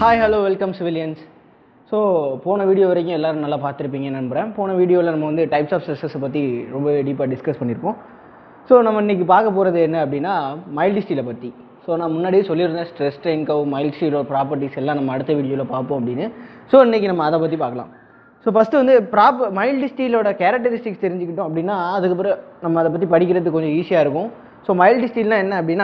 hi hello welcome civilians so போன video வரைக்கும் எல்லோரும் நல்லா பார்த்துருப்பீங்கன்னு நம்புகிறேன் போன வீடியோவில் நம்ம வந்து டைப்ஸ் ஆஃப் ஸ்ட்ரெஸ்ஸை பற்றி ரொம்ப டீப்பாக டிஸ்கஸ் பண்ணியிருப்போம் ஸோ நம்ம இன்றைக்கி பார்க்க போகிறது என்ன அப்படின்னா மைல்டு ஸ்டீலை பற்றி ஸோ நான் முன்னாடியே சொல்லியிருந்தேன் ஸ்ட்ரெஸ் ட்ரெயின் கவ் மைல்டு ஸ்டீலோட ப்ராப்பர்ட்டிஸ் எல்லாம் நம்ம அடுத்த வீடியோவில் பார்ப்போம் அப்படின்னு ஸோ இன்றைக்கி நம்ம அதை பற்றி பார்க்கலாம் ஸோ ஃபஸ்ட்டு வந்து ப்ராப்பர் மைல்டு ஸ்டீலோட கேரக்டரிஸ்டிக்ஸ் தெரிஞ்சுக்கிட்டோம் அப்படின்னா அதுக்கப்புறம் நம்ம அதை பற்றி படிக்கிறதுக்கு கொஞ்சம் ஈஸியாக இருக்கும் ஸோ மைல்டு ஸ்டீல்னால் என்ன அப்படின்னா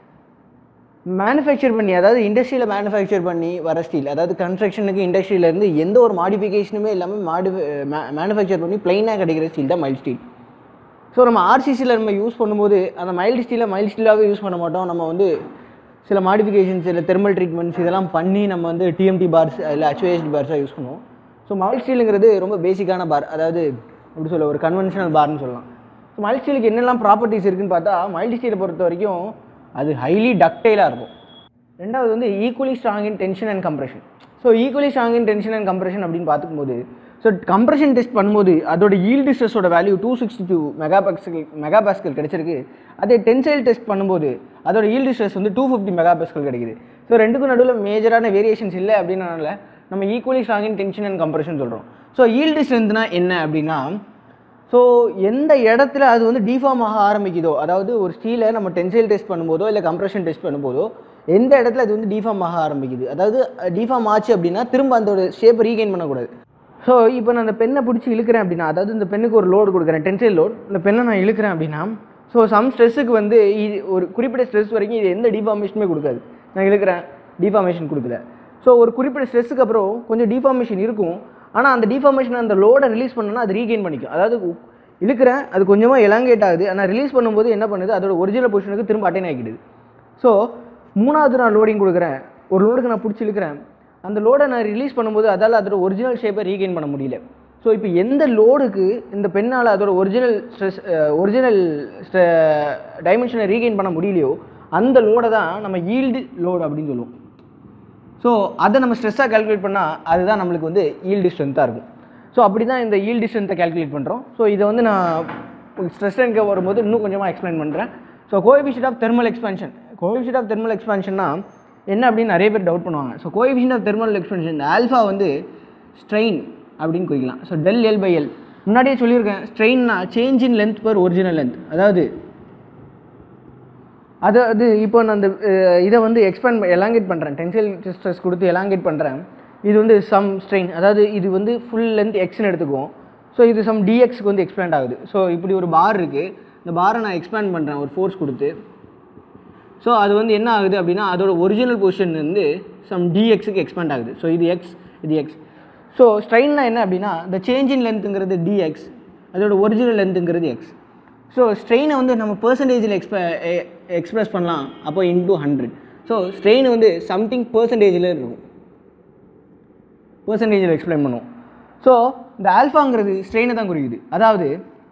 மேனுஃபேக்சர் பண்ணி அதாவது இண்டஸ்ட்ரியில் மேனுஃபேக்சர் பண்ணி வர ஸ்டீல் அதாவது கன்ஸ்ட்ரக்ஷனுக்கு இண்டஸ்ட்ரியிலேருந்து எந்த ஒரு மாடிஃபிகேஷனுமே இல்லாமல் மாடி மேனுஃபேக்சர் பண்ணி ப்ளைனாக கிடைக்கிற ஸ்டீல் தான் மைல்டு ஸ்டீல் ஸோ நம்ம ஆர்சிசியில் நம்ம யூஸ் பண்ணும்போது அந்த மைல்டு ஸ்டீலை மைல்டு ஸ்டீலாகவே யூஸ் பண்ண மாட்டோம் நம்ம வந்து சில மாடிஃபிகேஷன்ஸ் இல்லை தெர்மல் ட்ரீட்மெண்ட்ஸ் இதெல்லாம் பண்ணி நம்ம வந்து டிஎம்டி பார்ஸ் இல்லை ஹெச்ஓஎஸ்டி பார்ஸாக யூஸ் பண்ணுவோம் ஸோ மைல்டு ஸ்டீலுங்கிறது ரொம்ப பேசிக்கான பார் அதாவது எப்படி சொல்ல ஒரு கன்வென்ஷனல் பார்னு சொல்லலாம் ஸோ மைல்டு ஸ்டீலுக்கு என்னெல்லாம் ப்ராப்பர்ட்டிஸ் இருக்குன்னு பார்த்தா மைல்டு ஸ்டீலை பொறுத்த வரைக்கும் அது ஹைலி டக்டைலாக இருக்கும் ரெண்டாவது வந்து equally strong in tension and compression so equally strong in tension and compression அப்படின்னு பார்க்கும்போது ஸோ கம்ப்ரெஷன் டெஸ்ட் பண்ணும்போது அதோட ஈல்டு ஸ்ட்ரெஸ்ஸோட value two sixty two mega pascal mega pascal கிடைச்சிருக்கு அதே டென்சைல் டெஸ்ட் பண்ணும்போது அதோட ஈல்டு ஸ்ட்ரெஸ் வந்து டூ ஃபிஃப்டி மெகா பாஸ்கல் கிடைக்குது ஸோ ரெண்டுக்கும் நடுவில் மேஜரான வேரியேஷன்ஸ் இல்லை அப்படின்றனால நம்ம equally strong in tension and compression சொல்கிறோம் ஸோ ஈல்டு ஸ்ட்ரென்த்னா என்ன அப்படின்னா ஸோ எந்த இடத்துல அது வந்து டிஃபார்ம் ஆக ஆரம்பிக்குதோ அதாவது ஒரு ஸ்டீலை நம்ம டென்சைல் டெஸ்ட் பண்ணும்போதோ இல்லை கம்ப்ரெஷன் டெஸ்ட் பண்ணும்போதோ எந்த இடத்துல அது வந்து டிஃபார்ம் ஆக ஆரம்பிக்குது அதாவது டிஃபார்ம் ஆச்சு அப்படின்னா திரும்ப அதோட ஷேப்பை ரீகெயின் பண்ணக்கூடாது ஸோ இப்போ நான் அந்த பெண்ணை பிடிச்சி இழுக்கிறேன் அப்படின்னா அதாவது இந்த பெண்ணுக்கு ஒரு லோடு கொடுக்குறேன் டென்சைல் லோட் இந்த பெண்ணை நான் இழுக்கிறேன் அப்படின்னா ஸோ சம் ஸ்ட்ரெஸ்ஸுக்கு வந்து இது ஒரு குறிப்பிட்ட ஸ்ட்ரெஸ் வரைக்கும் இது எந்த டிஃபார்மேஷனுமே கொடுக்காது நான் இழுக்கிறேன் டிஃபார்மேஷன் கொடுக்கல ஸோ ஒரு குறிப்பிட்ட ஸ்ட்ரெஸ்ஸுக்கு அப்புறம் கொஞ்சம் டிஃபார்மேஷன் இருக்கும் ஆனால் அந்த டிஃபார்மேஷன் அந்த லோடை ரிலீஸ் பண்ணனா அது ரீகெயின் பண்ணிக்கும் அதாவது இழுக்கிறேன் அது கொஞ்சமாக எலாங்கேட் ஆகுது ஆனால் ரிலீஸ் பண்ணும்போது என்ன பண்ணுது அதோட ஒரிஜினல் பொசிஷனுக்கு திரும்ப அட்டைன் ஆகிடுது ஸோ மூணாவது நான் லோடிங் கொடுக்குறேன் ஒரு லோடுக்கு நான் பிடிச்சி இழுக்கிறேன் அந்த லோடை நான் ரிலீஸ் பண்ணும்போது அதால் அதோட ஒரிஜினல் ஷேப்பை ரீகெயின் பண்ண முடியல ஸோ இப்போ எந்த லோடுக்கு இந்த பெண்ணால் அதோட ஒரிஜினல் ஸ்ட்ரெஸ் ஒரிஜினல் டைமென்ஷனை ரீகெயின் பண்ண முடியலையோ அந்த லோடை தான் நம்ம ஈல்டு லோடு அப்படின்னு சொல்லுவோம் ஸோ அதை நம்ம ஸ்ட்ரெஸ்ஸாக கால்குலேட் பண்ணால் அதுதான் நம்மளுக்கு வந்து ஈல்டு ஸ்ட்ரென்த்தாக இருக்கும் ஸோ அப்படி தான் இந்த ஈல்டு ஸ்ட்ரென்த்தை கால்குலேட் பண்ணுறோம் ஸோ இதை வந்து நான் ஸ்ட்ரெஸ் எங்கே வரும்போது இன்னும் கொஞ்சமாக எக்ஸ்பிளைன் பண்ணுறேன் so coefficient of thermal expansion coefficient of thermal எக்ஸ்பான்ஷன்னா என்ன அப்படின்னு நிறைய பேர் டவுட் பண்ணுவாங்க so coefficient of thermal expansion alpha வந்து ஸ்ட்ரெயின் அப்படின்னு குறிக்கலாம் so del L by L முன்னாடியே சொல்லியிருக்கேன் ஸ்ட்ரெயின்னா change in length per original length அதாவது அதாவது இப்போ நான் அந்த இதை வந்து எக்ஸ்பேண்ட் எலாங்கேட் பண்ணுறேன் டென்சைல் ஸ்ட்ரெஸ் கொடுத்து எலாங்கேட் பண்ணுறேன் இது வந்து சம் ஸ்ட்ரெயின் அதாவது இது வந்து ஃபுல் லென்த் எக்ஸ்னு எடுத்துக்குவோம் ஸோ இது சம் டிஎக்ஸ்க்கு வந்து எக்ஸ்பேண்ட் ஆகுது ஸோ இப்படி ஒரு பார் இருக்குது இந்த பாரை நான் எக்ஸ்பேண்ட் பண்ணுறேன் ஒரு ஃபோர்ஸ் கொடுத்து ஸோ அது வந்து என்ன ஆகுது அப்படின்னா அதோட ஒரிஜினல் பொசிஷன் வந்து சம் டிஎக்ஸுக்கு எக்ஸ்பேண்ட் ஆகுது ஸோ இது எக்ஸ் இது எக்ஸ் ஸோ ஸ்ட்ரெயின்னா என்ன அப்படின்னா இந்த சேஞ்ச் இன் லென்த்துங்கிறது டிஎக்ஸ் அதோட ஒரிஜினல் லென்த்துங்கிறது எக்ஸ் ஸோ ஸ்ட்ரெயினை வந்து நம்ம பர்சன்டேஜில் எக்ஸ்ப எக்ஸ்ப்ரெஸ் பண்ணலாம் அப்போ இன்டூ ஹண்ட்ரட் ஸோ ஸ்ட்ரெயின் வந்து சம்திங் பர்சன்டேஜில் இருக்கும் பர்சன்டேஜில் எக்ஸ்பிளைன் பண்ணுவோம் ஸோ இந்த ஆல்ஃபாங்கிறது ஸ்ட்ரெயினை தான் குறிக்குது அதாவது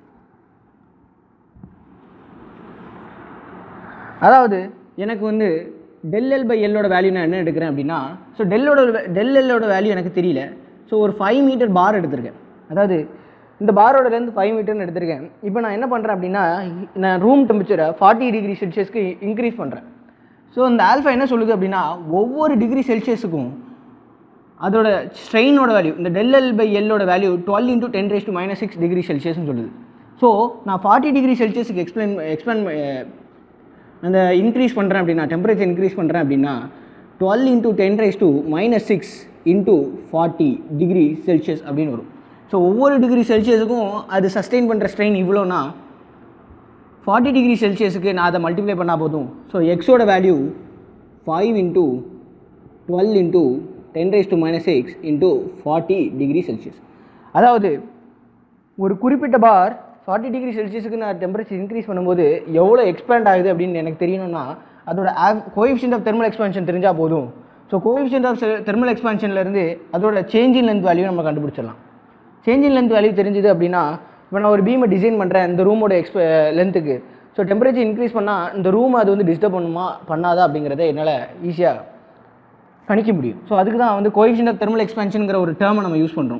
அதாவது எனக்கு வந்து டெல் எல் பை எல்லோட வேல்யூ நான் என்ன எடுக்கிறேன் அப்படின்னா ஸோ டெல்லோட டெல் எல்லோட வேல்யூ எனக்கு தெரியல ஸோ ஒரு ஃபைவ் மீட்டர் பார் எடுத்திருக்கேன் அதாவது இந்த பாரோட லென்த் ஃபைவ் மீட்டர்னு எடுத்திருக்கேன் இப்போ நான் என்ன பண்ணுறேன் அப்படின்னா நான் ரூம் டெம்பரேச்சரை ஃபார்ட்டி டிகிரி செல்சியஸ்க்கு இன்க்ரீஸ் பண்ணுறேன் ஸோ இந்த ஆல்ஃபா என்ன சொல்லுது அப்படின்னா ஒவ்வொரு டிகிரி செல்சியஸுக்கும் அதோட ஸ்ட்ரெயினோட வேல்யூ இந்த டெல் எல் பை எல்லோட value twelve into ten raise to minus six degree செல்சியஸ்னு சொல்லுது ஸோ நான் ஃபார்ட்டி டிகிரி செல்சியஸுக்கு எக்ஸ்பிளைன் எக்ஸ்பிளைன் அந்த இன்க்ரீஸ் பண்ணுறேன் அப்படின்னா டெம்பரேச்சர் இன்க்ரீஸ் பண்ணுறேன் அப்படின்னா twelve into ten rise to minus six into forty degree Celsius அப்படின்னு வரும் ஸோ ஒவ்வொரு டிகிரி செல்சியஸுக்கும் அது சஸ்டெயின் பண்ணுற ஸ்ட்ரெயின் இவ்வளோனா ஃபார்ட்டி டிகிரி செல்சியஸுக்கு நான் அதை மல்டிப்ளை பண்ணால் போதும் ஸோ எக்ஸோட value five into twelve into ten rise to minus six into forty degree Celsius அதாவது ஒரு குறிப்பிட்ட பார் ஃபார்ட்டி டிகிரி செல்சியஸுக்கு நான் டெம்பரேச்சர் இன்க்ரீஸ் பண்ணும்போது எவ்வளோ எக்ஸ்பேண்ட் ஆகுது அப்படின்னு எனக்கு தெரியணும்னா அதோட ஆவ் கோஎஃபிஷியன்ட் ஆஃப் தெர்மல் எக்ஸ்பான்ஷன் தெரிஞ்சால் போதும் ஸோ கோஎஃபிஷியன்ட் ஆஃப் தெர்மல் எக்ஸ்பான்ஷன்லேருந்து அதோட சேஞ்ச் இன் லென்த் வேல்யூ நம்ம கண்டுபிடிச்சிடலாம் சேஞ்ச் இன் லென்த் வேல்யூ தெரிஞ்சுது அப்படின்னா இப்போ நான் ஒரு பீமை டிசைன் பண்ணுறேன் இந்த ரூமோட எக்ஸ்ப லென்த்துக்கு ஸோ டெம்பரேச்சர் இன்க்ரீஸ் பண்ணால் இந்த ரூமை அது வந்து டிஸ்டர்ப் பண்ணுமா பண்ணாதா அப்படிங்கிறத என்னால் ஈஸியாக கணிக்க முடியும் ஸோ அதுக்கு தான் வந்து கோஎஃபிஷியன்ட் ஆஃப் தெர்மல் எக்ஸ்பான்ஷனுங்கிற ஒரு டேர்மை நம்ம யூஸ் பண்ணுறோம்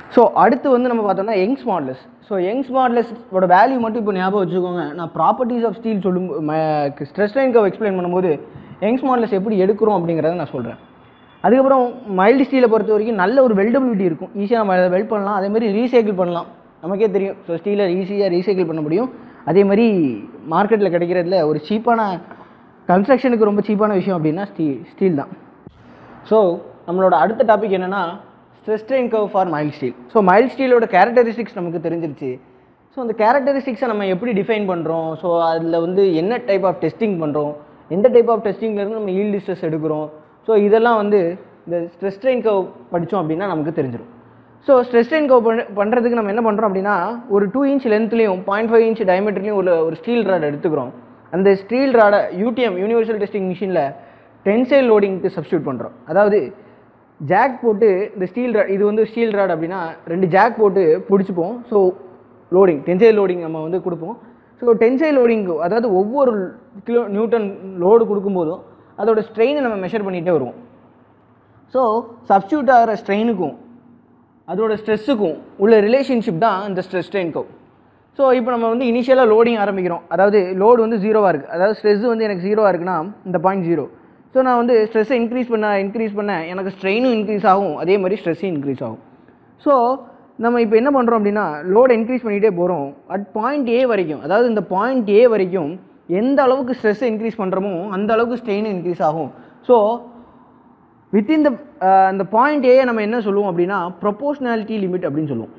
ஸோ அடுத்து வந்து நம்ம பார்த்தோம்னா யங்ஸ் மாடலஸ் ஸோ யங்ஸ் மாடலஸோட வேல்யூ மட்டும் இப்போ ஞாபகம் வச்சுக்கோங்க நான் ப்ராப்பர்ட்டிஸ் ஆஃப் ஸ்டீல் சொல்லும் ஸ்ட்ரெஸ் லைன் கவ் எக்ஸ்பிளைன் பண்ணும்போது யங்ஸ் மாடலஸ் எப்படி எடுக்கிறோம் அப்படிங்கிறத நான் சொல்கிறேன் அதுக்கப்புறம் மைல்டு ஸ்டீலை பொறுத்த வரைக்கும் நல்ல ஒரு வெல்டபிலிட்டி இருக்கும் ஈஸியாக நம்ம வெல்ட் பண்ணலாம் அதே மாதிரி ரீசைக்கிள் பண்ணலாம் நமக்கே தெரியும் ஸோ ஸ்டீலை ஈஸியாக ரீசைக்கிள் பண்ண முடியும் அதே மாதிரி மார்க்கெட்டில் கிடைக்கிறதுல ஒரு சீப்பான கன்ஸ்ட்ரக்ஷனுக்கு ரொம்ப சீப்பான விஷயம் அப்படின்னா ஸ்டீ ஸ்டீல் தான் ஸோ நம்மளோட அடுத்த டாபிக் என்னென்னா stress strain curve for mild steel so mild ஸ்டீலோட கேரக்டரிஸ்டிக்ஸ் நமக்கு தெரிஞ்சிருச்சு ஸோ அந்த கேரக்டரிஸ்டிக்ஸை நம்ம எப்படி டிஃபைன் பண்ணுறோம் ஸோ அதில் வந்து என்ன டைப் ஆஃப் டெஸ்டிங் பண்ணுறோம் எந்த டைப் ஆஃப் டெஸ்டிங்லேருந்து நம்ம ஈல்டு ஸ்ட்ரெஸ் எடுக்கிறோம் ஸோ இதெல்லாம் வந்து இந்த ஸ்ட்ரெஸ் ட்ரெயின் கர்வ் படித்தோம் அப்படின்னா நமக்கு தெரிஞ்சிடும் ஸோ ஸ்ட்ரெஸ் ட்ரெயின் கர்வ் பண்ண பண்ணுறதுக்கு நம்ம என்ன பண்ணுறோம் அப்படின்னா ஒரு டூ இன்ச் லென்த்லேயும் பாயிண்ட் ஃபைவ் இன்ச் டயமீட்டர்லையும் ஒரு ஒரு ஸ்டீல் ராட் எடுத்துக்கிறோம் அந்த ஸ்டீல் ராடை யூடிஎம் யூனிவர்சல் டெஸ்டிங் மிஷினில் டென்சைல் லோடிங்க்கு சப்ஸ்டியூட் பண்ணுறோம் அதாவது ஜாக் போட்டு இந்த ஸ்டீல் ராட் இது வந்து ஸ்டீல் ராட் அப்படின்னா ரெண்டு ஜாக் போட்டு பிடிச்சிப்போம் ஸோ லோடிங் டென்சைல் லோடிங் நம்ம வந்து கொடுப்போம் ஸோ டென்சைல் லோடிங் அதாவது ஒவ்வொரு கிலோ நியூட்டன் லோடு கொடுக்கும்போதும் அதோட ஸ்ட்ரெயினை நம்ம மெஷர் பண்ணிகிட்டே வருவோம் ஸோ சப்ஸ்டியூட் ஆகிற ஸ்ட்ரெயினுக்கும் அதோட ஸ்ட்ரெஸ்ஸுக்கும் உள்ள ரிலேஷன்ஷிப் தான் இந்த ஸ்ட்ரெஸ் ஸ்ட்ரெயின் கவ் ஸோ இப்போ நம்ம வந்து இனிஷியலாக லோடிங் ஆரம்பிக்கிறோம் அதாவது லோடு வந்து ஜீரோவாக இருக்குது அதாவது ஸ்ட்ரெஸ் வந்து எனக்கு ஜீரோவாக இருக்குன்னா இந்த பாயிண்ட் ஜீரோ ஸோ நான் வந்து ஸ்ட்ரெஸ்ஸை இன்க்ரீஸ் பண்ண இன்க்ரீஸ் பண்ண எனக்கு ஸ்ட்ரெயினும் இன்க்ரீஸ் ஆகும் அதே மாதிரி ஸ்ட்ரெஸ்ஸும் இன்க்ரீஸ் ஆகும் ஸோ நம்ம இப்போ என்ன பண்ணுறோம் அப்படின்னா லோடு இன்க்ரீஸ் பண்ணிகிட்டே போகிறோம் அட் பாயிண்ட் ஏ வரைக்கும் அதாவது இந்த பாயிண்ட் ஏ வரைக்கும் எந்த அளவுக்கு ஸ்ட்ரெஸ்ஸை இன்க்ரீஸ் பண்ணுறோமோ அந்த அளவுக்கு ஸ்ட்ரெயினும் இன்க்ரீஸ் ஆகும் ஸோ வித்தின் த அந்த பாயிண்ட் ஏ நம்ம என்ன சொல்லுவோம் அப்படின்னா ப்ரொபோஷ்னாலிட்டி லிமிட் அப்படின்னு சொல்லுவோம்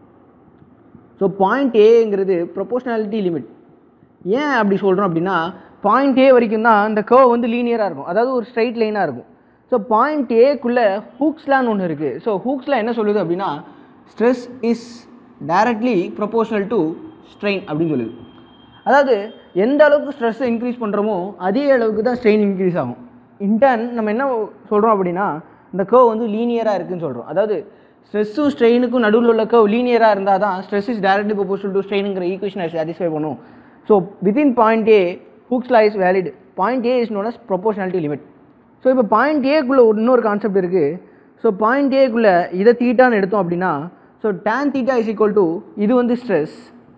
ஸோ பாயிண்ட் ஏங்கிறது ப்ரொபோஷ்னாலிட்டி லிமிட் ஏன் அப்படி சொல்கிறோம் அப்படின்னா பாயிண்ட் ஏ வரைக்கும் தான் இந்த கர்வ் வந்து லீனியராக இருக்கும் அதாவது ஒரு ஸ்ட்ரைட் லைனாக இருக்கும் ஸோ பாயிண்ட் ஏக்குள்ளே ஹூக்ஸ்லான்னு ஒன்று இருக்குது ஸோ ஹூக்ஸ்லாம் என்ன சொல்லுது அப்படின்னா stress is directly proportional to strain அப்படின்னு சொல்லுது அதாவது எந்த அளவுக்கு ஸ்ட்ரெஸ்ஸை இன்க்ரீஸ் பண்ணுறோமோ அதே அளவுக்கு தான் ஸ்ட்ரெயின் இன்க்ரீஸ் ஆகும் இன்டர்ன் நம்ம என்ன சொல்கிறோம் அப்படின்னா இந்த கர்வ் வந்து லீனியராக இருக்குன்னு சொல்கிறோம் அதாவது ஸ்ட்ரெஸ்ஸும் ஸ்ட்ரெயினுக்கும் நடுவில் உள்ள கர்வ் லீனியராக இருந்தால் தான் stress is directly proportional to ஸ்ட்ரெயினுங்கிற ஈக்குவேஷனை சாட்டிஸ்ஃபை பண்ணும் so within point A Hooke's law is valid point A is known as proportionality limit so இப்போ பாயிண்ட் ஏக்குள்ளே இன்னொரு கான்செப்ட் இருக்குது ஸோ பாயிண்ட் ஏக்குள்ளே இதை தீட்டான்னு எடுத்தோம் அப்படின்னா so tan theta is equal to இது வந்து ஸ்ட்ரெஸ்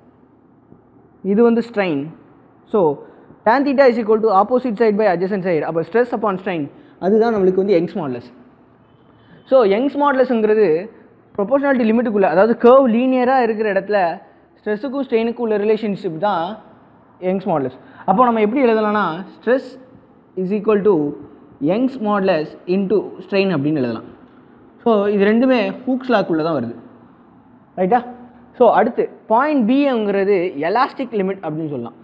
இது வந்து strain so tan theta is equal to opposite side by adjacent side அப்போ ஸ்ட்ரெஸ் அப்பான் ஸ்ட்ரெயின் அதுதான் நம்மளுக்கு வந்து யங்ஸ் மாடலஸ் ஸோ யங்ஸ் மாடலஸ்ங்கிறது ப்ரொபோஷனாலிட்டி லிமிட்டுக்குள்ளே அதாவது கர்வ் லீனியராக இருக்கிற இடத்துல ஸ்ட்ரெஸ்ஸுக்கும் ஸ்ட்ரெயினுக்கும் உள்ள ரிலேஷன்ஷிப் தான் யங்ஸ் மாடலஸ் அப்போ நம்ம எப்படி எழுதலாம்னா stress is equal to Young's modulus into strain அப்படின்னு எழுதலாம் ஸோ இது ரெண்டுமே ஹூக்ஸ் லாக்குள்ளே தான் வருது ரைட்டா ஸோ அடுத்து பாயிண்ட் பிங்கிறது எலாஸ்டிக் லிமிட் அப்படின்னு சொல்லலாம்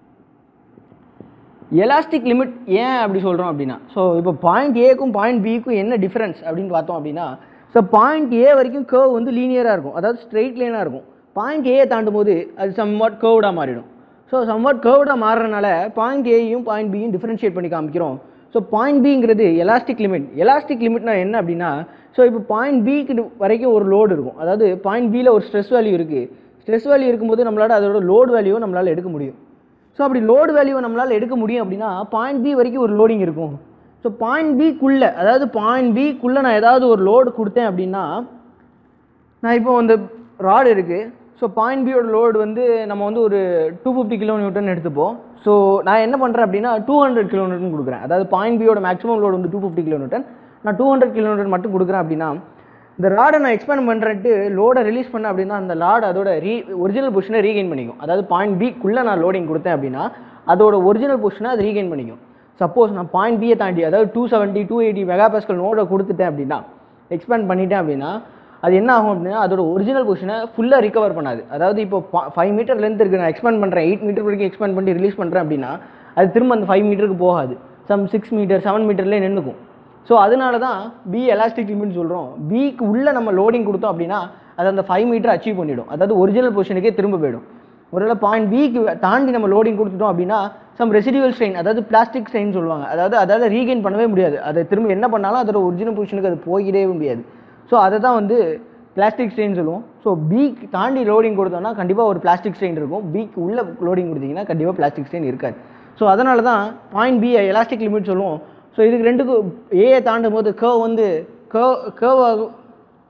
எலாஸ்டிக் லிமிட் ஏன் அப்படி சொல்கிறோம் அப்படின்னா ஸோ இப்போ பாயிண்ட் ஏக்கும் பாயிண்ட் பிக்கும் என்ன டிஃப்ரென்ஸ் அப்படின்னு பார்த்தோம் அப்படின்னா ஸோ பாயிண்ட் ஏ வரைக்கும் கர்வ் வந்து லீனியராக இருக்கும் அதாவது ஸ்ட்ரெயிட் லைனாக இருக்கும் பாயிண்ட் ஏயை தாண்டும் போது அது சம்வாட் கர்வ்டாக மாறிடும் ஸோ சம்வாட் கர்வ்டாக மாறுறதுனால பாயிண்ட் ஏயும் பாயிண்ட் பியும் டிஃப்ரென்ஷியேட் பண்ணி காமிக்கிறோம் ஸோ பாயிண்ட் பிங்கிறது எலாஸ்டிக் லிமிட் எலாஸ்டிக் லிமிட்னா என்ன அப்படின்னா ஸோ இப்போ பாயிண்ட் பிக்கு வரைக்கும் ஒரு லோடு இருக்கும் அதாவது பாயிண்ட் பியில் ஒரு ஸ்ட்ரெஸ் வேல்யூ இருக்குது ஸ்ட்ரெஸ் வேல்யூ இருக்கும்போது நம்மளால் அதோட லோடு வேல்யூவை நம்மளால் எடுக்க முடியும் ஸோ அப்படி லோடு வேல்யூவை நம்மளால் எடுக்க முடியும் அப்படின்னா பாயிண்ட் பி வரைக்கும் ஒரு லோடிங் இருக்கும் ஸோ பாயிண்ட் பிக்குள்ளே அதாவது பாயிண்ட் பிக்குள்ளே நான் ஏதாவது ஒரு லோடு கொடுத்தேன் அப்படின்னா நான் இப்போ அந்த ராடு இருக்குது ஸோ பாயிண்ட் பியோட லோடு வந்து நம்ம வந்து ஒரு டூ ஃபிஃப்டி கிலோ நியூட்டன் எடுத்துப்போம் ஸோ நான் என்ன பண்ணுறேன் அப்படின்னா டூ ஹண்ட்ரட் கிலோ நியூட்டன் கொடுக்குறேன் அதாவது பாயிண்ட் பியோட மேக்ஸிமம் லோடு வந்து டூ ஃபிஃப்டி கிலோ நியூட்டன் நான் டூ ஹண்ட்ரட் கிலோ நியூட்டன் மட்டும் கொடுக்குறேன் அப்படின்னா இந்த ராடை நான் எக்ஸ்பேண்ட் பண்ணுறேன்ட்டு லோடை ரிலீஸ் பண்ணேன் அப்படின்னா அந்த லாட் அதோட ரீ ஒரிஜினல் பொசிஷனை ரீகெயின் பண்ணிக்கும் அதாவது பாயிண்ட் பிக்குள்ளே நான் லோடிங் கொடுத்தேன் அப்படின்னா அதோட ஒரிஜினல் பொசிஷனை அது ரீகெயின் பண்ணிக்கும் சப்போஸ் நான் பாயிண்ட் பியை தாண்டி அதாவது two seventy two eighty mega pascal நோடை கொடுத்துட்டேன் அப்படின்னா எக்ஸ்பேண்ட் பண்ணிட்டேன் அப்படின்னா அது என்ன ஆகும் அப்படின்னா அதோட ஒரிஜினல் பொசிஷனை ஃபுல்லாக ரிகவர் பண்ணாது அதாவது இப்போ ஃபைவ் மீட்டர் லென்த் இருக்குது நான் எக்ஸ்பேண்ட் பண்ணுறேன் எயிட் மீட்டர் வரைக்கும் எக்ஸ்பேண்ட் பண்ணி ரிலீஸ் பண்ணுறேன் அப்படின்னா அது திரும்ப அந்த ஃபைவ் மீட்டருக்கு போகாது சம் சிக்ஸ் மீட்டர் செவன் மீட்டர்லேயே நின்றுக்கும் ஸோ அதனால தான் பி எலாஸ்டிக் லிமிட்னு சொல்கிறோம் பிக்கு உள்ளே நம்ம லோடிங் கொடுத்தோம் அப்படின்னா அது அந்த ஃபைவ் மீட்டர் அச்சீவ் பண்ணிடும் அதாவது ஒரிஜினல் பொசிஷனுக்கே திரும்ப போயிடும் ஒருவேளை பாயிண்ட் பிக்கு தாண்டி நம்ம லோடிங் கொடுத்துட்டோம் அப்படின்னா சம் ரெசிடியூவல் ஸ்ட்ரெயின் அதாவது பிளாஸ்டிக் ஸ்ட்ரெயின் சொல்லுவாங்க அதாவது அதால் ரீகெயின் பண்ணவே முடியாது அதை திரும்ப என்ன பண்ணாலும் அதோட ஒரிஜினல் பொசிஷனுக்கு அது போயிடவே முடியாது ஸோ அதை தான் வந்து பிளாஸ்டிக் ஸ்ட்ரெயின் சொல்லுவோம் ஸோ பிக்கு தாண்டி லோடிங் கொடுத்தோம்னா கண்டிப்பாக ஒரு பிளாஸ்டிக் ஸ்ட்ரெயின் இருக்கும் பிக்கு உள்ள லோடிங் கொடுத்தீங்கன்னா கண்டிப்பாக பிளாஸ்டிக் ஸ்ட்ரெயின் இருக்காது ஸோ அதனால தான் பாயிண்ட் பி எலாஸ்டிக் லிமிட் சொல்லுவோம் ஸோ இதுக்கு ரெண்டுக்கும் ஏயை தாண்டும் போது கர்வ் வந்து கர்வ் கர்வ் ஆகும்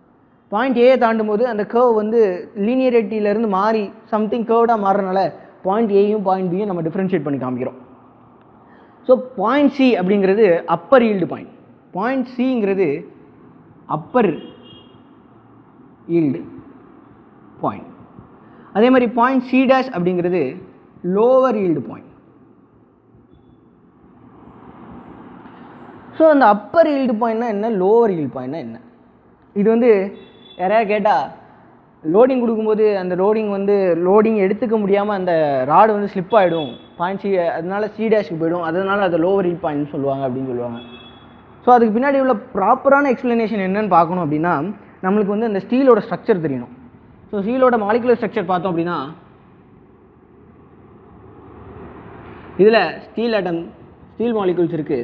பாயிண்ட் ஏ தாண்டும் போது அந்த கேர்வ் வந்து லீனியரிட்டியிலேருந்து மாறி சம்திங் கேர்வ்டாக மாறுறனால பாயிண்ட் ஏயும் பாயிண்ட் பியும் நம்ம டிஃப்ரென்ஷியேட் பண்ணி காமிக்கிறோம் ஸோ பாயிண்ட் சி அப்படிங்கிறது அப்பர் ஈல்டு பாயிண்ட் பாயிண்ட் சிங்கிறது அப்பர் ஈல்டு பாயிண்ட் அதே மாதிரி பாயிண்ட் சி டேஷ் அப்படிங்கிறது லோவர் ஈல்டு பாயிண்ட் ஸோ அந்த அப்பர் ஈல்டு பாயிண்ட்னா என்ன லோவர் ஈல்டு பாயிண்ட்னா என்ன இது வந்து யாரையா கேட்டால் லோடிங் கொடுக்கும்போது அந்த லோடிங் வந்து லோடிங் எடுத்துக்க முடியாமல் அந்த ராடு வந்து ஸ்லிப் ஆகிடும் பாயிண்ட் சி அதனால சி டேஷ்க்கு போயிடும் அதனால அது லோவர் ஈல்டு பாயிண்ட்னு சொல்லுவாங்க அப்படின்னு சொல்லுவாங்க ஸோ அதுக்கு பின்னாடி உள்ள ப்ராப்பரான எக்ஸ்ப்ளனேஷன் என்னன்னு பார்க்கணும் அப்படின்னா நம்மளுக்கு வந்து அந்த ஸ்டீலோட ஸ்ட்ரக்சர் தெரியணும் ஸோ ஸ்டீலோட மாலிகுலர் ஸ்ட்ரக்சர் பார்த்தோம் அப்படின்னா இதில் ஸ்டீல் அட்டம் ஸ்டீல் மாலிகுல்ஸ் இருக்குது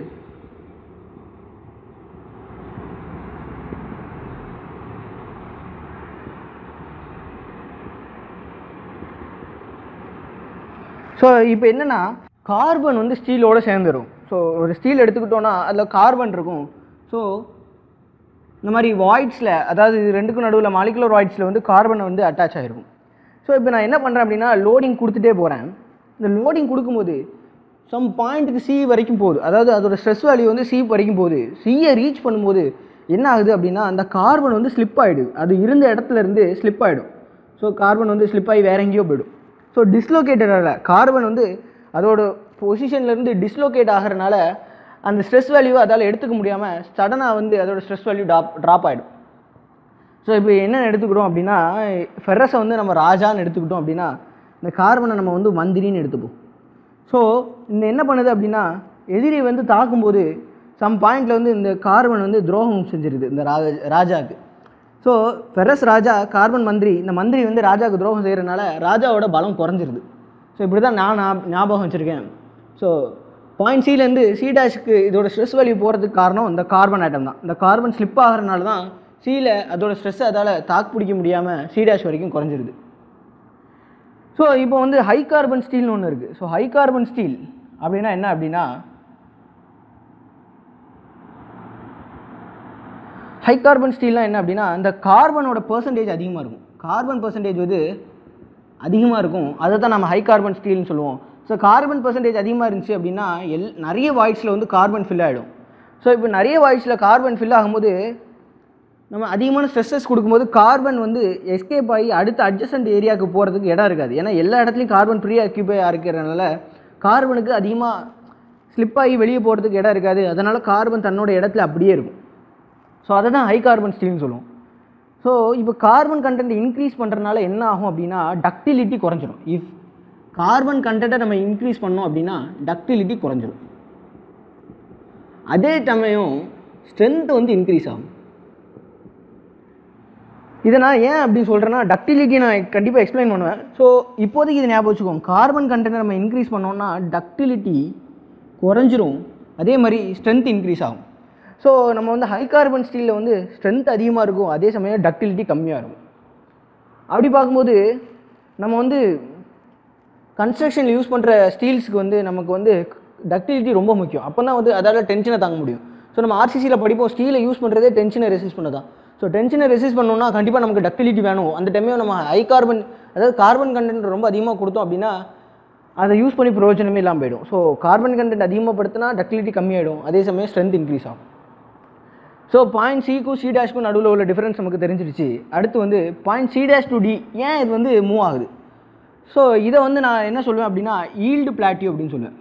ஸோ இப்போ என்னென்னா கார்பன் வந்து ஸ்டீலோட சேர்ந்துரும் ஸோ ஒரு ஸ்டீல் எடுத்துக்கிட்டோன்னா அதில் கார்பன் இருக்கும் ஸோ இந்த மாதிரி வாய்ட்ஸில் அதாவது இது ரெண்டுக்கும் நடுவில் மாலிகுலர் வாய்ட்ஸில் வந்து கார்பன் வந்து அட்டாச் ஆகிருக்கும் ஸோ இப்போ நான் என்ன பண்ணுறேன் அப்படின்னா லோடிங் கொடுத்துட்டே போகிறேன் இந்த லோடிங் கொடுக்கும்போது சம் பாயிண்ட்டுக்கு சி வரைக்கும் போகுது அதாவது அதோட ஸ்ட்ரெஸ் வேல்யூ வந்து சி வரைக்கும் போகுது சியை ரீச் பண்ணும்போது என்ன ஆகுது அப்படின்னா அந்த கார்பன் வந்து ஸ்லிப் ஆகிடுது அது இருந்த இடத்துல இருந்து ஸ்லிப் ஆகிடும் ஸோ கார்பன் வந்து ஸ்லிப் ஆகி வேற எங்கேயோ போயிடும் ஸோ டிஸ்லோகேட்டடால் கார்பன் வந்து அதோட பொசிஷன்லேருந்து டிஸ்லோகேட் ஆகிறனால அந்த ஸ்ட்ரெஸ் வேல்யூவை அதால் எடுத்துக்க முடியாமல் சடனாக வந்து அதோட ஸ்ட்ரெஸ் வேல்யூ ட்ராப் ட்ராப் ஆகிடும் ஸோ இப்போ என்ன எடுத்துக்கிட்டோம் அப்படின்னா ஃபெரஸை வந்து நம்ம ராஜான்னு எடுத்துக்கிட்டோம் அப்படின்னா இந்த கார்பனை நம்ம வந்து மந்திரின்னு எடுத்துப்போம் ஸோ இந்த என்ன பண்ணுது அப்படின்னா எதிரி வந்து தாக்கும்போது சம் பாயிண்டில் வந்து இந்த கார்பன் வந்து துரோகம் செஞ்சிருது இந்த ராஜா ராஜாவுக்கு ஸோ ஃபெரஸ் ராஜா கார்பன் மந்திரி இந்த மந்திரி வந்து ராஜாவுக்கு துரோகம் செய்கிறனால ராஜாவோட பலம் குறைஞ்சிருது ஸோ இப்படி தான் நான் ஞா- ஞாபகம் வச்சுருக்கேன் ஸோ பாயிண்ட் சிலேருந்து சி டேஷுக்கு இதோட ஸ்ட்ரெஸ் வேல்யூ போகிறதுக்கு காரணம் இந்த கார்பன் ஆட்டம் தான் இந்த கார்பன் ஸ்லிப் ஆகிறனால தான் சியில் அதோட ஸ்ட்ரெஸ்ஸை அதால் தாக்கு பிடிக்க முடியாமல் சி டேஷ் வரைக்கும் குறைஞ்சிருது ஸோ இப்போ வந்து ஹை கார்பன் ஸ்டீல்னு ஒன்று இருக்குது ஸோ ஹை கார்பன் ஸ்டீல் அப்படின்னா என்ன அப்படின்னா ஹை கார்பன் ஸ்டீல்லாம் என்ன அப்படின்னா அந்த கார்பனோட பர்சன்டேஜ் அதிகமாக இருக்கும் கார்பன் பர்சன்டேஜ் வந்து அதிகமாக இருக்கும் அதை தான் நம்ம ஹை கார்பன் ஸ்டீல்னு சொல்லுவோம் ஸோ கார்பன் பர்சன்டேஜ் அதிகமாக இருந்துச்சு அப்படின்னா எல் நிறைய வாய்ட்ஸில் வந்து கார்பன் ஃபில் ஆகிடும் ஸோ இப்போ நிறைய வாய்ட்ஸில் கார்பன் ஃபில் ஆகும்போது நம்ம அதிகமான ஸ்ட்ரெஸ்ஸஸ் கொடுக்கும்போது கார்பன் வந்து எஸ்கேப் ஆகி அடுத்த அட்ஜசன்ட் ஏரியாவுக்கு போகிறதுக்கு இடம் இருக்காது ஏன்னா எல்லா இடத்துலையும் கார்பன் ஃப்ரீ ஆக்கியூபை இருக்கிறதுனால கார்பனுக்கு அதிகமாக ஸ்லிப் ஆகி வெளியே போகிறதுக்கு இடம் இருக்காது அதனால் கார்பன் தன்னோட இடத்துல அப்படியே இருக்கும் ஸோ அதை தான் ஹை கார்பன் ஸ்டீல்னு சொல்லுவோம் ஸோ இப்போ கார்பன் கண்டென்ட் இன்க்ரீஸ் பண்ணுறதுனால என்ன ஆகும் அப்படின்னா டக்டிலிட்டி குறைஞ்சிரும் இஃப் கார்பன் கண்டென்ட்டை நம்ம இன்க்ரீஸ் பண்ணோம் அப்படின்னா டக்டிலிட்டி குறைஞ்சிரும் அதே சமயம் ஸ்ட்ரென்த் வந்து இன்க்ரீஸ் ஆகும் இதை நான் ஏன் அப்படி சொல்கிறேன்னா டக்டிலிட்டி நான் கண்டிப்பாக எக்ஸ்பிளைன் பண்ணுவேன் ஸோ இப்போதைக்கு இது ஞாபகம் வச்சுக்கோங்க கார்பன் கண்டென்ட்டை நம்ம இன்க்ரீஸ் பண்ணோம்னா டக்டிலிட்டி குறைஞ்சிரும் அதே மாதிரி ஸ்ட்ரென்த் இன்க்ரீஸ் ஆகும் ஸோ நம்ம வந்து ஹை கார்பன் ஸ்டீலில் வந்து ஸ்ட்ரென்த் அதிகமாக இருக்கும் அதே சமயம் டக்டிலிட்டி கம்மியாக இருக்கும் அப்படி பார்க்கும்போது நம்ம வந்து கன்ஸ்ட்ரக்ஷன் யூஸ் பண்ணுற ஸ்டீல்ஸ்க்கு வந்து நமக்கு வந்து டக்டிலிட்டி ரொம்ப முக்கியம் அப்போ தான் வந்து அதால் டென்ஷனை தாங்க முடியும் ஸோ நம்ம ஆர்சிசியில் படிப்போம் ஸ்டீலை யூஸ் பண்ணுறதே டென்ஷனை ரெசிஸ்ட் பண்ண தான் ஸோ டென்ஷனை ரெசிஸ்ட் பண்ணணும்னா கண்டிப்பாக நமக்கு டக்டிலிட்டி வேணும் அந்த டைமே நம்ம ஹை கார்பன் அதாவது கார்பன் கண்டென்ட் ரொம்ப அதிகமாக கொடுத்தோம் அப்படின்னா அதை யூஸ் பண்ணி பிரயோஜனமே இல்லாமல் போயிடும் ஸோ கார்பன் கண்டென்ட் அதிகமாகப்படுத்தினா டக்டிலிட்டி கம்மியாயிடும் அதே சமயம் ஸ்ட்ரென்த் இன்க்ரீஸ் ஆகும் ஸோ பாயிண்ட் சிக்கும் சி டேஷ்க்கும் நடுவில் உள்ள டிஃபரன்ஸ் நமக்கு தெரிஞ்சிருச்சு அடுத்து வந்து point C dash to D ஏன் இது வந்து மூவ் ஆகுது ஸோ இதை வந்து நான் என்ன சொல்லுவேன் அப்படின்னா ஈல்டு பிளாட்டியூ அப்படின்னு சொல்லுவேன்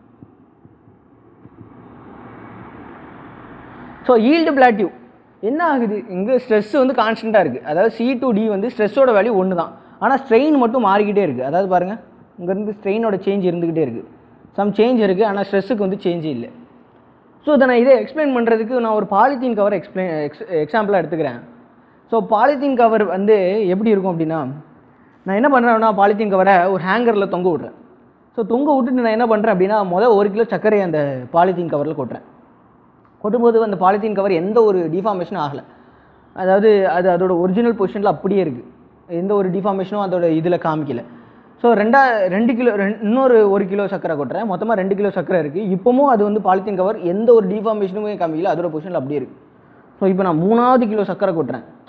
ஸோ ஈல்டு பிளாட்டியூ என்ன ஆகுது இங்கே ஸ்ட்ரெஸ் வந்து கான்ஸ்டண்ட்டாக இருக்குது அதாவது சி டு டி வந்து ஸ்ட்ரெஸ்ஸோட வேல்யூ ஒன்று தான் ஆனால் ஸ்ட்ரெயின் மட்டும் மாறிக்கிட்டே இருக்குது அதாவது பாருங்கள் இங்கேருந்து ஸ்ட்ரெயினோட சேஞ்ச் இருந்துக்கிட்டே இருக்குது சம் சேஞ்ச் இருக்குது ஆனால் ஸ்ட்ரெஸ்ஸுக்கு வந்து சேஞ்சே இல்லை ஸோ இதை நான் இதை எக்ஸ்பிளைன் பண்ணுறதுக்கு நான் ஒரு பாலித்தீன் கவர் எக்ஸ்பிளைன் எக்ஸ் எக்ஸாம்பிளாக எடுத்துக்கிறேன் ஸோ பாலித்தீன் கவர் வந்து எப்படி இருக்கும் அப்படின்னா நான் என்ன பண்ணுறேன்னா பாலித்தீன் கவரை ஒரு ஹேங்கரில் தொங்க விட்றேன் ஸோ தொங்க விட்டுட்டு நான் என்ன பண்ணுறேன் அப்படின்னா மொதல் ஒரு கிலோ சர்க்கரை அந்த பாலித்தீன் கவரில் கொட்டுறேன் கொட்டும்போது அந்த பாலித்தீன் கவர் எந்த ஒரு டிஃபார்மேஷனும் ஆகலை அதாவது அது அதோட ஒரிஜினல் பொசிஷனில் அப்படியே இருக்குது எந்த ஒரு டிஃபார்மேஷனும் அதோட இதில் காமிக்கல ஸோ ரெண்டா ரெண்டு கிலோ ரெண் இன்னொரு ஒரு கிலோ சர்க்கரை கொட்டுறேன் மொத்தமாக ரெண்டு கிலோ சர்க்கரை இருக்குது இப்போவும் அது வந்து பாலித்தீன் கவர் எந்த ஒரு டிஃபார்மேஷனுமே காமிக்கல அதோட பொசிஷனில் அப்படியே இருக்குது ஸோ இப்போ நான் மூணாவது கிலோ சர்க்கரை கொட்டுறேன்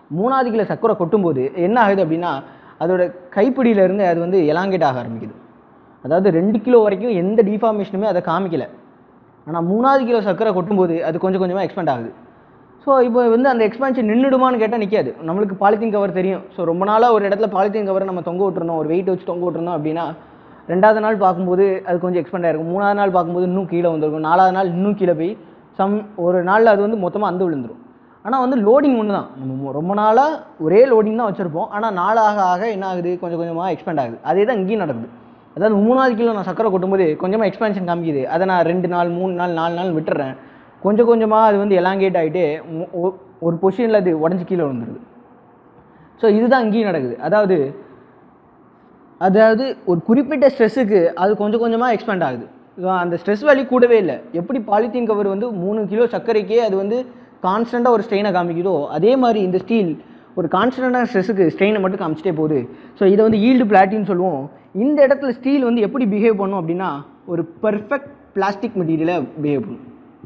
மூணாவது கிலோ சர்க்கரை கொட்டும்போது என்ன ஆகுது அப்படின்னா அதோட கைப்பிடியிலேருந்து அது வந்து எலாங்கேட் ஆக ஆரம்பிக்குது அதாவது ரெண்டு கிலோ வரைக்கும் எந்த டிஃபார்மேஷனுமே அதை காமிக்கல ஆனால் மூணாவது கிலோ சர்க்கரை கொட்டும்போது அது கொஞ்சம் கொஞ்சமாக எக்ஸ்பேண்ட் ஆகுது ஸோ இப்போ வந்து அந்த எக்ஸ்பான்ஷன் நின்றுடுமான்னு கேட்டால் நிற்காது நம்மளுக்கு பாலித்தீன் கவர் தெரியும் ஸோ ரொம்ப நாளாக ஒரு இடத்துல பாலித்தீன் கவரை நம்ம தொங்க விட்டுருந்தோம் ஒரு வெயிட் வச்சு தொங்க விட்டுருந்தோம் அப்படின்னா ரெண்டாவது நாள் பார்க்கும்போது அது கொஞ்சம் எக்ஸ்பேண்ட் ஆயிருக்கும் மூணாவது நாள் பார்க்கும்போது இன்னும் கீழே வந்திருக்கும் நாலாவது நாள் இன்னும் கீழே போய் சம் ஒரு நாளில் அது வந்து மொத்தமாக அந்து விழுந்துரும் ஆனால் வந்து லோடிங் ஒன்று தான் நம்ம மொ- ரொம்ப நாளாக ஒரே லோடிங் தான் வச்சுருப்போம் ஆனால் நாளாக ஆக என்ன ஆகுது கொஞ்சம் கொஞ்சமாக எக்ஸ்பேண்ட் ஆகுது அதே தான் இங்கேயும் நடக்குது அதாவது மூணாவது கிலோ நான் சக்கரை கொட்டும்போது கொஞ்சமாக எக்ஸ்பேன்ஷன் காமிக்குது அதை நான் ரெண்டு நாள் மூணு நாள் நாலு நாள் விட்டுறேன் கொஞ்சம் கொஞ்சமாக அது வந்து எலாங்கேட் ஆகிட்டு ஒரு பொசிஷனில் அது உடஞ்சி கீழே வந்துடுது ஸோ இதுதான் இங்கேயும் நடக்குது அதாவது அதாவது ஒரு குறிப்பிட்ட ஸ்ட்ரெஸ்ஸுக்கு அது கொஞ்சம் கொஞ்சமாக எக்ஸ்பேண்ட் ஆகுது ஸோ அந்த ஸ்ட்ரெஸ் வேல்யூ கூடவே இல்லை எப்படி பாலித்தீன் கவர் வந்து மூணு கிலோ சர்க்கரைக்கே அது வந்து கான்ஸ்டண்ட்டாக ஒரு ஸ்ட்ரெயினை காமிக்குதோ அதே மாதிரி இந்த ஸ்டீல் ஒரு கான்ஸ்டண்ட்டான ஸ்ட்ரெஸ்ஸுக்கு ஸ்ட்ரெயினை மட்டும் காமிச்சிட்டே போகுது ஸோ இதை வந்து ஈல்டு பிளாட்டின்னு சொல்லுவோம் இந்த இடத்துல ஸ்டீல் வந்து எப்படி பிஹேவ் பண்ணும் அப்படின்னா ஒரு பெர்ஃபெக்ட் பிளாஸ்டிக் மெட்டீரியலை பிஹேவ் பண்ணும்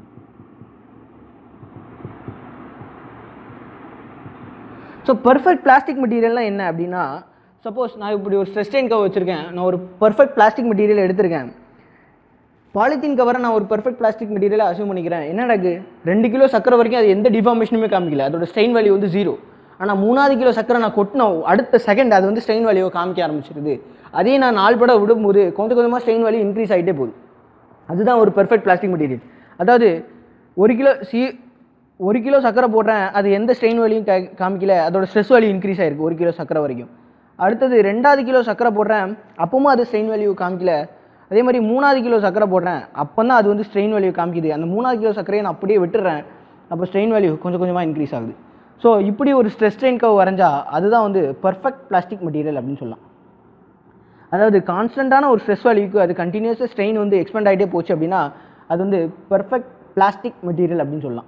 ஸோ பர்ஃபெக்ட் பிளாஸ்டிக் மெட்டீரியல்லாம் என்ன அப்படின்னா சப்போஸ் நான் இப்படி ஒரு ஸ்ட்ரெஸ்டைன் கவர் வச்சுருக்கேன் நான் ஒரு பர்ஃபெக்ட் பிளாஸ்டிக் மெட்டீரியல் எடுத்திருக்கேன் பாலித்தீன் கவரை நான் ஒரு பர்ஃபெக்ட் பிளாஸ்டிக் மெட்டீரியலை அசியூம் பண்ணிக்கிறேன் என்ன நடக்கு ரெண்டு கிலோ சக்கரை வரைக்கும் அது எந்த டிஃபார்மேஷனுமே காமிக்கல அதோட ஸ்ட்ரெயின் வேல்யூ வந்து ஜீரோ ஆனால் மூணாவது கிலோ சக்கரை நான் கொட்டின அடுத்த செகண்ட் அது வந்து ஸ்ட்ரெயின் வேல்யூவை காமிக்க ஆரம்பிச்சிருது அதே நான் நாலு பட விடும்போது கொஞ்சம் கொஞ்சமாக ஸ்ட்ரெயின் வேல்யூ இன்க்ரீஸ் ஆகிட்டே போகுது அதுதான் ஒரு பெர்ஃபெக்ட் பிளாஸ்டிக் மெட்டீரியல் அதாவது ஒரு கிலோ சி ஒரு கிலோ சக்கரை போடுறேன் அது எந்த ஸ்ட்ரெயின் வேல்யூயும் கா காமிக்கல அதோட ஸ்ட்ரெஸ் வேல்யூ இன்க்ரீஸ் ஆயிருக்கு ஒரு கிலோ சக்கரை வரைக்கும் அடுத்தது ரெண்டாவது கிலோ சக்கரை போடுறேன் அப்பவும் அது ஸ்ட்ரெயின் வேல்யூ காமிக்கல அதே மாதிரி மூணாவது கிலோ சக்கரை போடுறேன் அப்போ தான் அது வந்து ஸ்ட்ரெயின் வேல்யூ காமிக்குது அந்த மூணாவது கிலோ சக்கரையை நான் அப்படியே விட்டுறேன் அப்போ ஸ்ட்ரெயின் வேல்யூ கொஞ்சம் கொஞ்சமாக இன்க்ரீஸ் ஆகுது ஸோ இப்படி ஒரு ஸ்ட்ரெஸ் ஸ்ட்ரெயின் கவ் வரைஞ்சா அதுதான் வந்து பர்ஃபெக்ட் பிளாஸ்டிக் மெட்டீரியல் அப்படின்னு சொல்லலாம் அதாவது கான்ஸ்டண்ட்டான ஒரு ஸ்ட்ரெஸ் வேல்யூக்கு அது கண்டினியூஸாக ஸ்ட்ரெயின் வந்து எக்ஸ்பெண்ட் ஆகிட்டே போச்சு அப்படின்னா அது வந்து பெர்ஃபெக்ட் பிளாஸ்டிக் மெட்டீரியல் அப்படின்னு சொல்லலாம்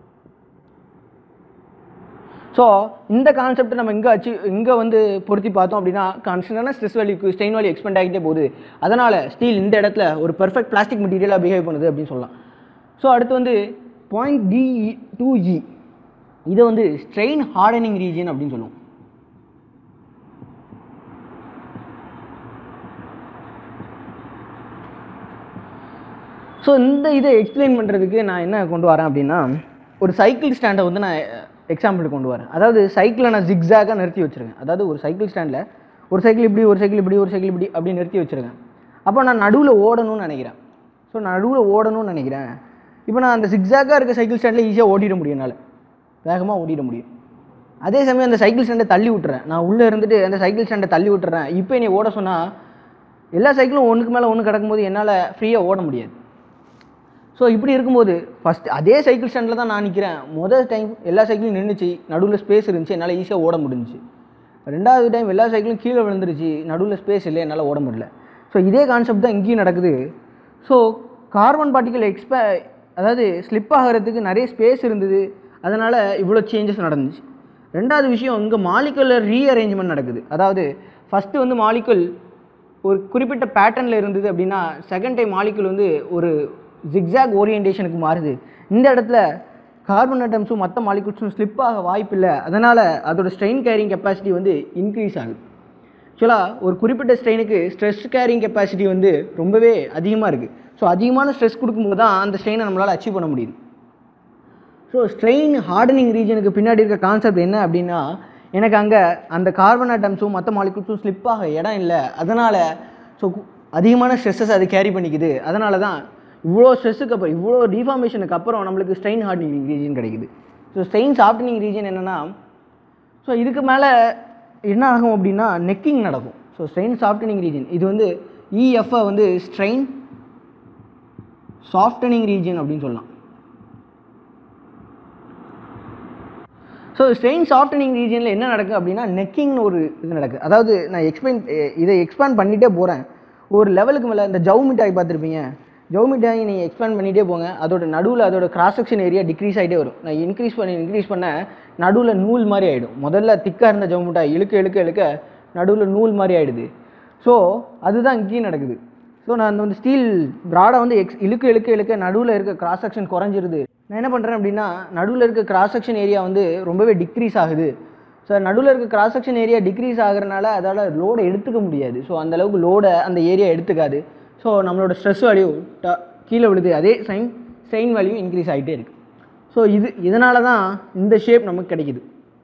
ஸோ இந்த கான்செப்ட் நம்ம இங்கே அச்சீவ் இங்கே வந்து பொருத்தி பார்த்தோம் அப்படின்னா கான்ஸ்டன்டான ஸ்ட்ரெஸ் வேல்யூக்கு ஸ்ட்ரெயின் வேல்யூ எக்ஸ்பெண்ட் ஆகிட்டே போகுது அதனால் ஸ்டீல் இந்த இடத்துல ஒரு பெர்ஃபெக்ட் பிளாஸ்டிக் மெட்டீரியலாக பிஹேவ் பண்ணுது அப்படின்னு சொல்லலாம் ஸோ அடுத்து வந்து பாயிண்ட் டி டூ இ இதை வந்து ஸ்ட்ரெயின் ஹார்டனிங் ரீஜன் அப்படின்னு சொல்லுவோம் ஸோ இந்த இதை எக்ஸ்பிளைன் பண்ணுறதுக்கு நான் என்ன கொண்டு வரேன் அப்படின்னா ஒரு சைக்கிள் ஸ்டாண்டை வந்து நான் எக்ஸாம்பிள் கொண்டு வரேன் அதாவது சைக்கிளை நான் ஜிக்ஸாகாக நிறுத்தி வச்சுருக்கேன் அதாவது ஒரு சைக்கிள் ஸ்டாண்டில் ஒரு சைக்கிள் இப்படி ஒரு சைக்கிள் இப்படி ஒரு சைக்கிள் இப்படி அப்படி நிறுத்தி வச்சுருக்கேன் அப்போ நான் நடுவில் ஓடணும்னு நினைக்கிறேன் ஸோ நான் நடுவில் ஓடணும்னு நினைக்கிறேன் இப்போ நான் அந்த ஜிக்ஸாகாக இருக்க சைக்கிள் ஸ்டாண்டில் ஈஸியாக ஓடிட முடியும் என்னால் வேகமாக ஓடிட முடியும் அதே சமயம் அந்த சைக்கிள் ஸ்டாண்டை தள்ளி விட்டுறேன் நான் உள்ளே இருந்துட்டு அந்த சைக்கிள் ஸ்டாண்டை தள்ளி விட்டுறேன் இப்போ என்னை ஓட சொன்னால் எல்லா சைக்கிளும் ஒன்றுக்கு மேலே ஒன்று கிடக்கும்போது என்னால் ஃப்ரீயாக ஓட முடியாது ஸோ இப்படி இருக்கும்போது ஃபஸ்ட் அதே சைக்கிள் ஸ்டாண்டில் தான் நான் நிற்கிறேன் முதல் டைம் எல்லா சைக்கிளும் நின்றுச்சு நடுவில் ஸ்பேஸ் இருந்துச்சு என்னால் ஈஸியாக ஓட முடிஞ்சுச்சு ரெண்டாவது டைம் எல்லா சைக்கிளும் கீழே விழுந்துருச்சு நடுவில் ஸ்பேஸ் இல்லை என்னால் ஓட முடியல ஸோ இதே கான்செப்ட் தான் இங்கேயும் நடக்குது ஸோ கார்பன் பார்ட்டிக்கல் எக்ஸ்ப அதாவது ஸ்லிப் ஆகிறதுக்கு நிறைய ஸ்பேஸ் இருந்தது அதனால் இவ்வளோ சேஞ்சஸ் நடந்துச்சு ரெண்டாவது விஷயம் இங்கே மாலிகுலர் ரீஅரேஞ்ச்மெண்ட் நடக்குது அதாவது ஃபஸ்ட்டு வந்து மாலிகுல் ஒரு குறிப்பிட்ட பேட்டர்னில் இருந்தது அப்படின்னா செகண்ட் டைம் மாலிகுல் வந்து ஒரு ஜிக்ஸாக் ஓரியன்டேஷனுக்கு மாறுது இந்த இடத்துல கார்பன் அட்டம்ஸும் மற்ற மாலிகுல்ஸும் ஸ்லிப் ஆக வாய்ப்பில்லை அதனால் அதோட ஸ்ட்ரெயின் கேரிங் கெப்பாசிட்டி வந்து இன்க்ரீஸ் ஆகுது ஆக்சுவலாக ஒரு குறிப்பிட்ட ஸ்ட்ரெயினுக்கு ஸ்ட்ரெஸ் கேரிங் கெப்பாசிட்டி வந்து ரொம்பவே அதிகமாக இருக்குது ஸோ அதிகமான ஸ்ட்ரெஸ் கொடுக்கும்போது தான் அந்த ஸ்ட்ரெயினை நம்மளால் அச்சீவ் பண்ண முடியுது ஸோ ஸ்ட்ரெயின் ஹார்டனிங் ரீஜனுக்கு பின்னாடி இருக்க கான்செப்ட் என்ன அப்படின்னா எனக்கு அங்கே அந்த கார்பன் ஆட்டம்ஸும் மற்ற மாலிகுல்ஸும் ஸ்லிப் ஆக இடம் இல்லை அதனால் ஸோ அதிகமான ஸ்ட்ரெஸ்ஸஸ் அது கேரி பண்ணிக்குது அதனால தான் இவ்வளோ ஸ்ட்ரெஸ்ஸுக்கு அப்புறம் இவ்வளோ டிஃபார்மேஷனுக்கு அப்புறம் நம்மளுக்கு ஸ்ட்ரெயின் ஹார்டனிங் ரீஜன் கிடைக்குது ஸோ ஸ்ட்ரெயின் சாஃப்டனிங் ரீஜன் என்னென்னா ஸோ இதுக்கு மேலே என்ன ஆகும் அப்படின்னா நெக்கிங் நடக்கும் ஸோ ஸ்ட்ரெயின் சாஃப்டனிங் ரீஜன் இது வந்து இஎஃப்ஐ வந்து ஸ்ட்ரெயின் சாஃப்டனிங் ரீஜன் அப்படின்னு சொல்லலாம் ஸோ ஸ்ட்ரெயின் சாஃப்டனிங் ரீஜனில் என்ன நடக்குது அப்படின்னா நெக்கிங்னு ஒரு இது நடக்குது அதாவது நான் எக்ஸ்பிளைன் இதை எக்ஸ்பேண்ட் பண்ணிகிட்டே போகிறேன் ஒரு லெவலுக்கு மேலே இந்த ஜவு மிட்டாய் பார்த்துருப்பீங்க ஜவு மிட்டாய் நீங்கள் எக்ஸ்பேண்ட் பண்ணிகிட்டே போங்க அதோட நடுவில் அதோட கிராஸ் செக்ஷன் ஏரியா டிக்ரீஸ் ஆகிட்டே வரும் நான் இன்க்ரீஸ் பண்ணி இன்க்ரீஸ் பண்ண நடுவில் நூல் மாதிரி ஆகிடும் முதல்ல திக்காக இருந்த ஜவு மிட்டாய் இழுக்க இழுக்க இழுக்க நடுவில் நூல் மாதிரி ஆகிடுது ஸோ அதுதான் இங்கேயும் நடக்குது ஸோ நான் அந்த வந்து ஸ்டீல் ப்ராடை வந்து எக்ஸ் இழுக்க இழுக்க இழுக்க நடுவில் இருக்க கிராஸ் செக்ஷன் குறைஞ்சிருது நான் என்ன பண்ணுறேன் அப்படின்னா நடுவில் இருக்க கிராஸ் செக்ஷன் ஏரியா வந்து ரொம்பவே டிக்ரீஸ் ஆகுது ஸோ நடுவில் இருக்க கிராஸ் செக்ஷன் ஏரியா டிக்ரீஸ் ஆகுறனால அதால் லோடை எடுத்துக்க முடியாது ஸோ அந்த அளவுக்கு லோடை அந்த ஏரியா எடுத்துக்காது ஸோ நம்மளோட ஸ்ட்ரெஸ் வேல்யூ ட கீழே விழுது அதே சைன் ஸ்ட்ரெயின் வேல்யூ இன்க்ரீஸ் ஆகிட்டே இருக்குது ஸோ இது இதனால தான் இந்த ஷேப் நமக்கு கிடைக்குது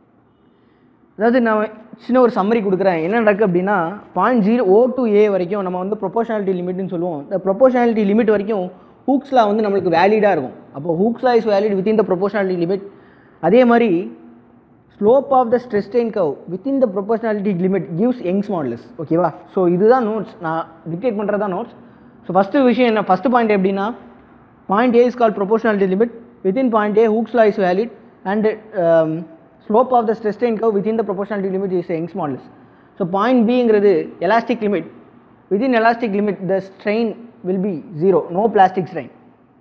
அதாவது நான் சின்ன ஒரு சம்மரி கொடுக்குறேன் என்ன நடக்கு அப்படின்னா point zero O to A வரைக்கும் நம்ம வந்து ப்ரொபோஷனாலிட்டி லிமிட்னு சொல்லுவோம் இந்த ப்ரொபோஷனாலிட்டி லிமிட் வரைக்கும் ஹூக்ஸ்லா வந்து நம்மளுக்கு வேலிடாக இருக்கும் அப்போ Hooke's law is valid within the proportionality limit அதே மாதிரி slope of the stress strain curve within the proportionality limit gives Young's modulus ஓகேவா ஸோ இதுதான் நோட்ஸ் நான் டிக்டேட் பண்ணுறது தான் நோட்ஸ் ஸோ ஃபஸ்ட்டு விஷயம் என்ன ஃபஸ்ட்டு பாயிண்ட் எப்படின்னா point A is call proportionality limit within point A Hooke's law is valid and slope of the stress strain curve within the proportionality limit is Young's modulus so point பிங்கிறது elastic limit within elastic limit the strain will be zero no plastic strain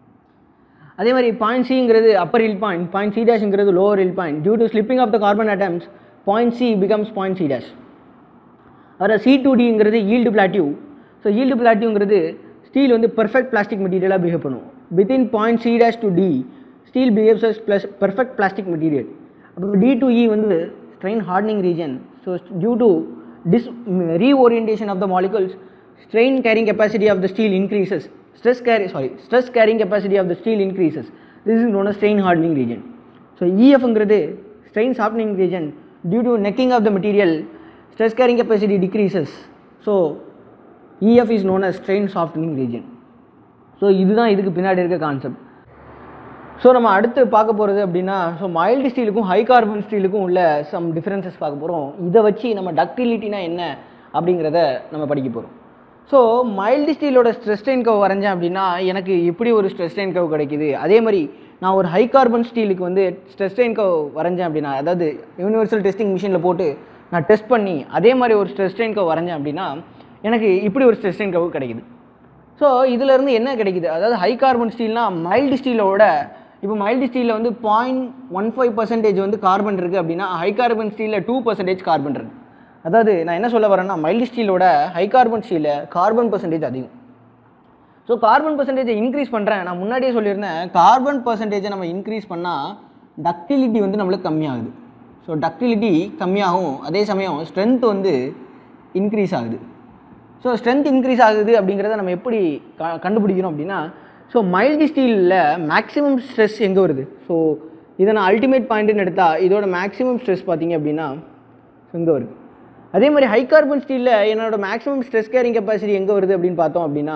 அதே மாதிரி point சிங்கிறது upper yield point point C டேஷ்ங்கிறது lower yield point due to slipping of the carbon atoms point C becomes point C dash அப்புறம் C to டிங்கிறது yield plateau so yield பிளாட்டியூங்கிறது steel வந்து perfect plastic மெட்டீரியலாக behave பண்ணும் within point C dash to D steel behaves as plus perfect plastic material அப்புறம் D to E வந்து strain hardening region so due to this reorientation of the molecules strain carrying capacity of the steel increases stress carry sorry stress carrying capacity of the steel increases this is known as strain hardening region so EF ங்கிறது strain softening region due to necking of the material stress carrying capacity decreases so EF is known as strain softening region so இதுதான் இதுக்கு பின்னாடி இருக்க concept so நம்ம அடுத்து பார்க்க போகிறது அப்படின்னா ஸோ மைல்டு ஸ்டீலுக்கும் ஹை கார்பன் ஸ்டீலுக்கும் உள்ள சம் டிஃப்ரென்சஸ் பார்க்க போகிறோம் இதை வச்சு நம்ம டக்டிலிட்டினா என்ன அப்படிங்கிறத நம்ம படிக்க போகிறோம் ஸோ மைல்டு ஸ்டீலோட ஸ்ட்ரெஸ் ஸ்ட்ரெயின் கவ் வரைஞ்சேன் அப்படின்னா எனக்கு எப்படி ஒரு ஸ்ட்ரெஸ் ஸ்ட்ரெயின் கவ் கிடைக்குது அதே மாதிரி நான் ஒரு ஹை கார்பன் ஸ்டீலுக்கு வந்து ஸ்ட்ரெஸ் ஸ்ட்ரெயின் கவ் வரைஞ்சேன் அப்படின்னா அதாவது யூனிவர்சல் டெஸ்டிங் மிஷினில் போட்டு நான் டெஸ்ட் பண்ணி அதே மாதிரி ஒரு ஸ்ட்ரெஸ் ஸ்ட்ரெயின் கவ் வரைஞ்சேன் அப்படின்னா எனக்கு இப்படி ஒரு ஸ்ட்ரெஸ் ஸ்ட்ரெயின் கவ் கிடைக்குது ஸோ இதிலேருந்து என்ன கிடைக்குது அதாவது ஹை கார்பன் ஸ்டீல்னா மைல்டு ஸ்டீலோட இப்போ மைல்டு ஸ்டீலில் வந்து பாயிண்ட் ஒன் ஃபைவ் பர்சன்டேஜ் வந்து கார்பன் இருக்குது அப்படின்னா ஹை கார்பன் ஸ்டீலில் டூ பர்சன்டேஜ் கார்பன் இருக்குது அதாவது நான் என்ன சொல்ல வரேன்னா மைல்டு ஸ்டீலோட ஹை கார்பன் ஸ்டீலில் கார்பன் பர்சன்டேஜ் அதிகம் ஸோ கார்பன் பர்சன்டேஜை இன்க்ரீஸ் பண்ணுறேன் நான் முன்னாடியே சொல்லியிருந்தேன் கார்பன் பர்சன்டேஜை நம்ம இன்க்ரீஸ் பண்ணால் டக்டிலிட்டி வந்து நம்மளுக்கு கம்மியாகுது ஸோ டக்டிலிட்டி கம்மியாகும் அதே சமயம் ஸ்ட்ரென்த் வந்து இன்க்ரீஸ் ஆகுது ஸோ ஸ்ட்ரென்த் இன்க்ரீஸ் ஆகுது அப்படிங்கிறத நம்ம எப்படி க கண்டுபிடிக்கிறோம் அப்படின்னா ஸோ மைல்டு ஸ்டீலில் மேக்ஸிமம் ஸ்ட்ரெஸ் எங்கே வருது ஸோ இதை நான் அல்டிமேட் பாயிண்ட்டுன்னு எடுத்தால் இதோட மேக்ஸிமம் ஸ்ட்ரெஸ் பார்த்தீங்க அப்படின்னா இங்கே வருது அதே மாதிரி ஹை கார்பன் ஸ்டீலில் என்னோட மேக்ஸிமம் ஸ்ட்ரெஸ் கேரிங் கெப்பாசிட்டி எங்கே வருது அப்படின்னு பார்த்தோம் அப்படின்னா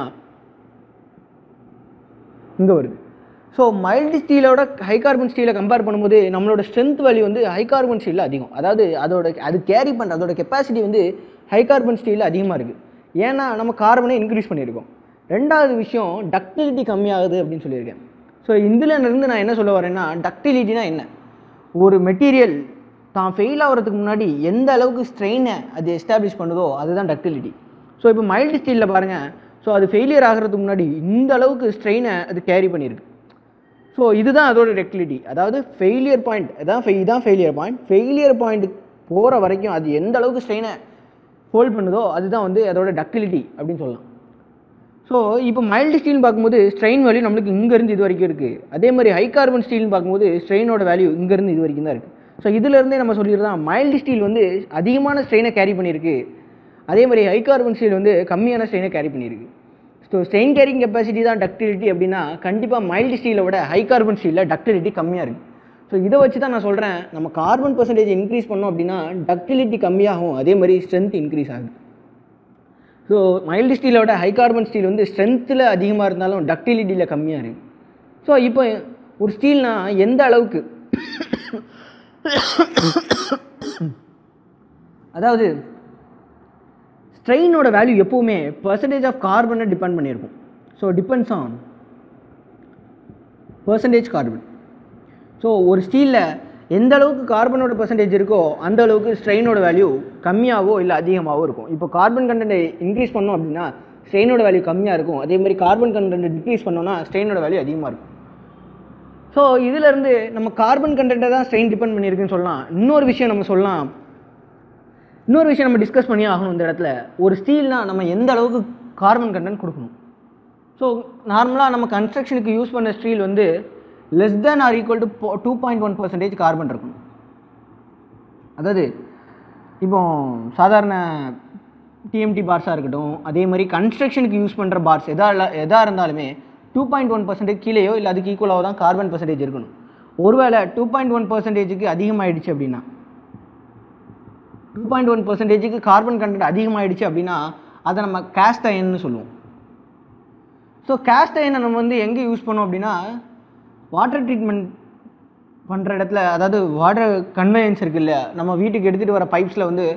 இங்கே வருது ஸோ மைல்டு ஸ்டீலோட ஹை கார்பன் ஸ்டீலை கம்பேர் பண்ணும்போது நம்மளோட ஸ்ட்ரென்த் வேல்யூ வந்து ஹை கார்பன் ஸ்டீலில் அதிகம் அதாவது அதோட அது கேரி பண்ணுற அதோட கெப்பாசிட்டி வந்து ஹை கார்பன் ஸ்டீலில் அதிகமாக இருக்குது ஏன்னா நம்ம கார்பனை இன்க்ரீஸ் பண்ணியிருக்கோம் ரெண்டாவது விஷயம் டக்டிலிட்டி கம்மியாகுது அப்படின்னு சொல்லியிருக்கேன் ஸோ இருந்து நான் என்ன சொல்ல வரேன்னா டக்டிலிட்டினா என்ன ஒரு மெட்டீரியல் தான் ஃபெயில் ஆகிறதுக்கு முன்னாடி எந்த அளவுக்கு ஸ்ட்ரெயினை அது எஸ்டாப்ளிஷ் பண்ணுதோ அதுதான் டக்டிலிட்டி ஸோ இப்போ மைல்டு ஸ்டீலில் பாருங்கள் ஸோ அது ஃபெயிலியர் ஆகிறதுக்கு முன்னாடி இந்த அளவுக்கு ஸ்ட்ரெயினை அது கேரி பண்ணியிருக்கு ஸோ இதுதான் அதோட டக்டிலிட்டி அதாவது ஃபெயிலியர் பாயிண்ட் அதான் ஃபெய் இதான் ஃபெயிலியர் பாயிண்ட் ஃபெயிலியர் பாயிண்ட் போகிற வரைக்கும் அது எந்த அளவுக்கு ஸ்ட்ரெயினை ஹோல்ட் பண்ணுதோ அதுதான் வந்து அதோட டக்டிலிட்டி அப்படின்னு சொல்லலாம் ஸோ இப்போ மைல்டு ஸ்டீல்னு பார்க்கும்போது ஸ்ட்ரெயின் வேல்யூ நம்மளுக்கு இங்கேருந்து இது வரைக்கும் இருக்குது அதே மாதிரி ஹை கார்பன் ஸ்டீல்னு பார்க்கும்போது ஸ்ட்ரெயினோட வேல்யூ இங்கேருந்து இது வரைக்கும் தான் இருக்குது ஸோ இதுலேருந்தே நம்ம சொல்லிடுறோம் மைல்டு ஸ்டீல் வந்து அதிகமான ஸ்ட்ரெயினை கேரி பண்ணியிருக்கு அதே மாதிரி ஹை கார்பன் ஸ்டீல் வந்து கம்மியான ஸ்ட்ரெயினை கேரி பண்ணியிருக்கு ஸோ ஸ்ட்ரெயின் கேரிங் கெப்பாசிட்டி தான் டக்டிலிட்டி அப்படின்னா கண்டிப்பாக மைல்டு ஸ்டீலை விட ஹை கார்பன் ஸ்டீலில் டக்டிலிட்டி கம்மியாக இருக்குது ஸோ இதை வச்சு தான் நான் சொல்கிறேன் நம்ம கார்பன் பர்சன்டேஜ் இன்க்ரீஸ் பண்ணோம் அப்படின்னா டக்டிலிட்டி கம்மியாகும் அதே மாதிரி ஸ்ட்ரென்த் இன்க்ரீஸ் ஆகுது ஸோ மைல்டு ஸ்டீலோட ஹை கார்பன் ஸ்டீல் வந்து ஸ்ட்ரென்த்தில் அதிகமாக இருந்தாலும் டக்டிலிட்டியில் கம்மியாக இருக்குது ஸோ இப்போ ஒரு ஸ்டீல்னா எந்த அளவுக்கு அதாவது ஸ்ட்ரெயினோட வேல்யூ எப்போவுமே பர்சன்டேஜ் ஆஃப் கார்பனை டிபெண்ட் பண்ணியிருக்கும் so depends on percentage carbon so ஒரு ஸ்டீலில் எந்த அளவுக்கு கார்பனோட பர்சன்டேஜ் இருக்கோ அந்த அளவுக்கு ஸ்ட்ரெயினோட வேல்யூ கம்மியாகவோ இல்லை அதிகமாகவோ இருக்கும் இப்போ கார்பன் கண்டென்ட்டை இன்க்ரீஸ் பண்ணோம் அப்படின்னா ஸ்ட்ரெயினோட வேல்யூ கம்மியாக இருக்கும் அதே மாதிரி கார்பன் கண்டென்ட்டை டிக்ரீஸ் பண்ணோம்னா ஸ்ட்ரெயினோட வேல்யூ அதிகமாக இருக்கும் ஸோ இதிலேருந்து நம்ம கார்பன் கண்டென்ட்டை தான் ஸ்ட்ரெயின் டிபெண்ட் பண்ணியிருக்குன்னு சொல்லலாம் இன்னொரு விஷயம் நம்ம சொல்லலாம் இன்னொரு விஷயம் நம்ம டிஸ்கஸ் பண்ணி ஆகணும் இந்த இடத்துல ஒரு ஸ்டீல்னா நம்ம எந்த அளவுக்கு கார்பன் கண்டென்ட் கொடுக்கணும் ஸோ நார்மலாக நம்ம கன்ஸ்ட்ரக்ஷனுக்கு யூஸ் பண்ண ஸ்டீல் வந்து less than or equal to two point one percentage carbon இருக்கணும் அதாவது இப்போ சாதாரண டிஎம்டி பார்ஸாக இருக்கட்டும் அதே மாதிரி கன்ஸ்ட்ரக்ஷனுக்கு யூஸ் பண்ணுற பார்ஸ் எதா இல்ல எதாக இருந்தாலுமே டூ பாயிண்ட் ஒன் பர்சன்டேஜ் கீழேயோ இல்லை அதுக்கு ஈக்குவலாக தான் கார்பன் பர்சன்டேஜ் இருக்கணும் ஒருவேளை டூ பாயிண்ட் ஒன் பர்சன்டேஜுக்கு அதிகமாகிடுச்சு அப்படின்னா டூ பாயிண்ட் ஒன் பர்சன்டேஜுக்கு கார்பன் கண்டென்ட் அதிகமாகிடுச்சு அப்படின்னா அதை நம்ம கேஸ்ட் அயன்னு சொல்லுவோம் ஸோ கேஸ்ட் அயனை நம்ம வந்து எங்கே யூஸ் பண்ணோம் அப்படின்னா வாட்டர் ட்ரீட்மெண்ட் பண்ணுற இடத்துல அதாவது வாட்டர் கன்வேயன்ஸ் இருக்கு இல்லையா நம்ம வீட்டுக்கு எடுத்துகிட்டு வர பைப்ஸில் வந்து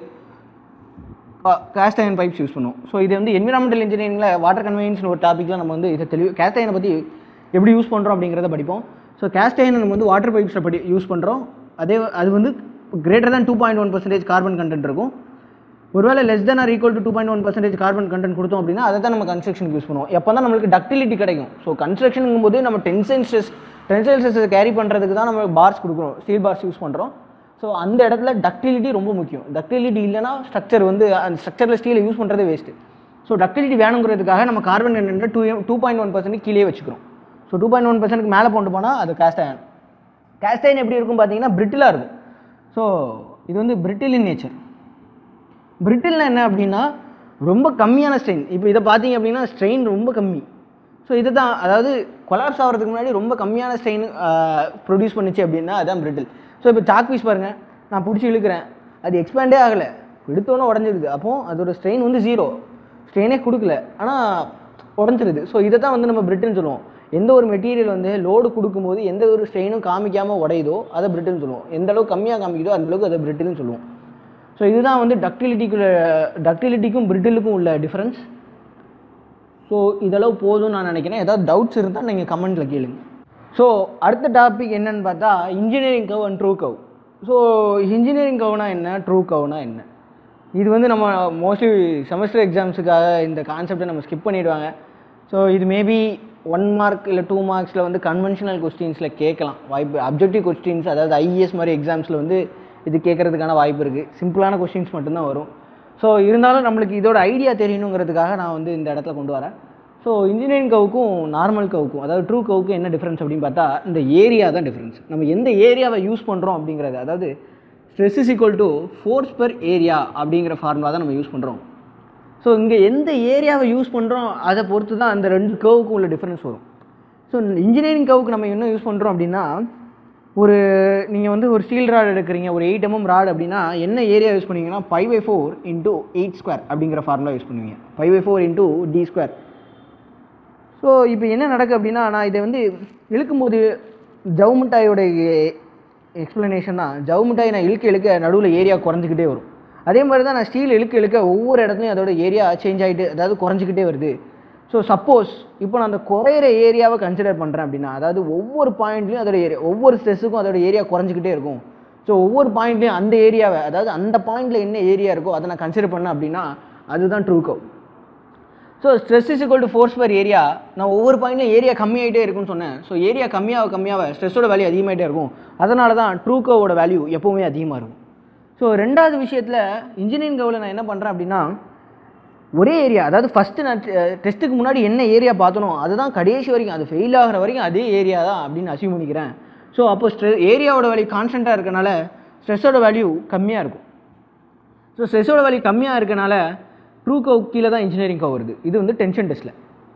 கேஸ்ட் அயன் பைப்ஸ் யூஸ் பண்ணுவோம் ஸோ இது வந்து என்விரான்மெண்டல் இன்ஜினியரிங்கில் வாட்டர் கன்வேயன்ஸ்னு ஒரு டாப்பிக்கில் நம்ம வந்து இதை தெளிவு கேஸ்ட் அயனை பற்றி எப்படி யூஸ் பண்ணுறோம் அப்படிங்கிறத படிப்போம் ஸோ கேஸ்ட் அயனை நம்ம வந்து வாட்டர் பைப்ஸில் படி யூஸ் பண்ணுறோம் அதே அது வந்து greater than two point one percentage carbon content இருக்கும் ஒருவேளை less than or equal to two point one percentage carbon content கொடுத்தோம் அப்படின்னா அதை தான் நம்ம கன்ஸ்ட்ரக்ஷனுக்கு யூஸ் பண்ணுவோம் எப்போ தான் நம்மளுக்கு டக்டிலிட்டி கிடைக்கும் ஸோ கன்ஸ்ட்ரக்ஷனுங்கும் போது நம்ம tensile stress tensile stress carry பண்ணுறதுக்கு தான் நம்ம பார்ஸ் கொடுக்குறோம் ஸ்டீல் பார்ஸ் யூஸ் பண்ணுறோம் ஸோ அந்த இடத்துல டக்டிலிட்டி ரொம்ப முக்கியம் டக்டிலிட்டி இல்லைன்னா ஸ்ட்ரக்சர் வந்து அந்த ஸ்ட்ரக்சரில் ஸ்டீலை யூஸ் பண்ணுறதே வேஸ்ட்டு ஸோ டக்டிலிட்டி வேணுங்கிறதுக்காக நம்ம carbon content two two point one percent கீழே வச்சுக்கிறோம் ஸோ டூ பாயிண்ட் ஒன் பர்சன்ட்க்கு மேலே கொண்டு போனால் அது கேஸ்ட் அயன் கேஸ்ட் அயன் எப்படி இருக்கும் பார்த்தீங்கன்னா பிரிட்டிலாக இருக்கும் ஸோ இது வந்து பிரிட்டில் இன் நேச்சர் பிரிட்டில்னா என்ன அப்படின்னா ரொம்ப கம்மியான ஸ்ட்ரெயின் இப்போ இதை பார்த்தீங்க அப்படின்னா ஸ்ட்ரெயின் ரொம்ப கம்மி ஸோ இதை தான் அதாவது கொலாப்ஸ் ஆகிறதுக்கு முன்னாடி ரொம்ப கம்மியான ஸ்ட்ரெயின் ப்ரொடியூஸ் பண்ணுச்சு அப்படின்னா அதான் பிரிட்டில் ஸோ இப்போ சாக் பீஸ் பாருங்கள் நான் பிடிச்சி இழுக்கிறேன் அது எக்ஸ்பேண்டே ஆகலை எடுத்தோன்னே உடஞ்சிருது அப்போது அதோட ஸ்ட்ரெயின் வந்து ஜீரோ ஸ்ட்ரெயினே கொடுக்கல ஆனால் உடஞ்சிருது ஸோ இதை தான் வந்து நம்ம பிரிட்டில்னு சொல்லுவோம் எந்த ஒரு மெட்டீரியல் வந்து லோடு கொடுக்கும்போது எந்த ஒரு ஸ்ட்ரெயினும் காமிக்காமல் உடையுதோ அதை பிரிட்டில்னு சொல்லுவோம் எந்த அளவுக்கு கம்மியாக காமிக்குதோ அந்த அளவுக்கு அதை பிரிட்டில்னு சொல்லுவோம் ஸோ இதுதான் வந்து டக்டிலிட்டிக்குள்ள டக்டிலிட்டிக்கும் பிரிட்டிலுக்கும் உள்ள டிஃப்ரென்ஸ் ஸோ இதளவு போதும்னு நான் நினைக்கிறேன் ஏதாவது டவுட்ஸ் இருந்தால் நீங்கள் கமெண்ட்டில் கேளுங்க ஸோ அடுத்த டாபிக் என்னன்னு பார்த்தா engineering curve and true curve so engineering கவ்னா என்ன ட்ரூ கவ்னா என்ன இது வந்து நம்ம மோஸ்ட்லி செமஸ்டர் எக்ஸாம்ஸுக்காக இந்த கான்செப்டை நம்ம ஸ்கிப் பண்ணிடுவாங்க ஸோ இது மேபி ஒன் மார்க் இல்லை டூ மார்க்ஸில் வந்து கன்வென்ஷனல் கொஸ்டின்ஸில் கேட்கலாம் வாய்ப்பு அப்ஜெக்டிவ் கொஸ்டின்ஸ் அதாவது ஐஏஎஸ் மாதிரி எக்ஸாம்ஸில் வந்து இது கேட்குறதுக்கான வாய்ப்பு இருக்குது சிம்பிளான கொஸ்டின்ஸ் மட்டும்தான் வரும் ஸோ இருந்தாலும் நம்மளுக்கு இதோட ஐடியா தெரியணுங்கிறதுக்காக நான் வந்து இந்த இடத்துல கொண்டு வரேன் ஸோ இன்ஜினியரிங் கவுக்கும் நார்மல் கவுக்கும் அதாவது ட்ரூ கவுக்கும் என்ன டிஃப்ரென்ஸ் அப்படின்னு பார்த்தா இந்த ஏரியா தான் டிஃப்ரென்ஸ் நம்ம எந்த ஏரியாவை யூஸ் பண்ணுறோம் அப்படிங்கிறது அதாவது stress is equal to force per area அப்படிங்கிற ஃபார்முலா தான் நம்ம யூஸ் பண்ணுறோம் ஸோ இங்கே எந்த ஏரியாவை யூஸ் பண்ணுறோம் அதை பொறுத்து தான் அந்த ரெண்டு கவுக்கும் உள்ள டிஃப்ரென்ஸ் வரும் ஸோ இன்ஜினியரிங் கவுக்கு நம்ம என்ன யூஸ் பண்ணுறோம் அப்படின்னா ஒரு நீங்கள் வந்து ஒரு ஸ்டீல் ராட் எடுக்கிறீங்க ஒரு எயிட் எம்எம் ராட் அப்படின்னா என்ன ஏரியா யூஸ் பண்ணுவீங்கன்னா five by four into eight square அப்படிங்கிற ஃபார்முலா யூஸ் பண்ணுவீங்க five by four into D square so இப்போ என்ன நடக்கு அப்படின்னா நான் இதை வந்து இழுக்கும்போது ஜவு மிட்டாயோட எக்ஸ்ப்ளனேஷன் தான் ஜவு மிட்டாய் நான் இழுக்க இழுக்க நடுவில் ஏரியா குறைஞ்சிக்கிட்டே வரும் அதே மாதிரி தான் நான் ஸ்டீல் இழுக்க இழுக்க ஒவ்வொரு இடத்துலையும் அதோட ஏரியா சேஞ்ச் ஆகிட்டு அதாவது குறைஞ்சிக்கிட்டே வருது ஸோ சப்போஸ் இப்போ நான் அந்த குறையிற ஏரியாவை கன்சிடர் பண்ணுறேன் அப்படின்னா அதாவது ஒவ்வொரு பாயிண்ட்லையும் அதோட ஏரியா ஒவ்வொரு ஸ்ட்ரெஸ்ஸுக்கும் அதோட ஏரியா குறைஞ்சிக்கிட்டே இருக்கும் ஸோ ஒவ்வொரு பாயிண்ட்லையும் அந்த ஏரியாவை அதாவது அந்த பாயிண்டில் என்ன ஏரியா இருக்கோ அதை நான் கன்சிடர் பண்ணேன் அப்படின்னா அதுதான் true curve so stress is equal to force per area நான் ஒவ்வொரு பாயிண்ட்லையும் ஏரியா கம்மியாகிட்டே இருக்கும்னு சொன்னேன் ஸோ ஏரியா கம்மியாக கம்மியாக ஸ்ட்ரெஸ்ஸோட வேல்யூ அதிகமாகிட்டே இருக்கும் அதனால தான் ட்ரூ கவோட வேல்யூ எப்போவுமே அதிகமாக இருக்கும் ஸோ ரெண்டாவது விஷயத்தில் இன்ஜினியரிங் கவில் நான் என்ன பண்ணுறேன் அப்படின்னா ஒரே ஏரியா அதாவது ஃபஸ்ட்டு நான் டெஸ்ட்டுக்கு முன்னாடி என்ன ஏரியா பார்த்தனோ அதுதான் கடைசி வரைக்கும் அது ஃபெயில் ஆகிற வரைக்கும் அதே ஏரியா தான் அப்படின்னு அசியூம் பண்ணிக்கிறேன் ஸோ அப்போ ஸ்ட்ரெ ஏரியாவோட வேல்யூ கான்ஸ்டண்ட்டாக இருக்கனால ஸ்ட்ரெஸ்ஸோட வேல்யூ கம்மியாக இருக்கும் ஸோ ஸ்ட்ரெஸ்ஸோட வேல்யூ கம்மியாக இருக்கனால ட்ரூ கவ் கீழே தான் இன்ஜினியரிங் கவ் வருது இது வந்து டென்ஷன் டெஸ்ட்டில்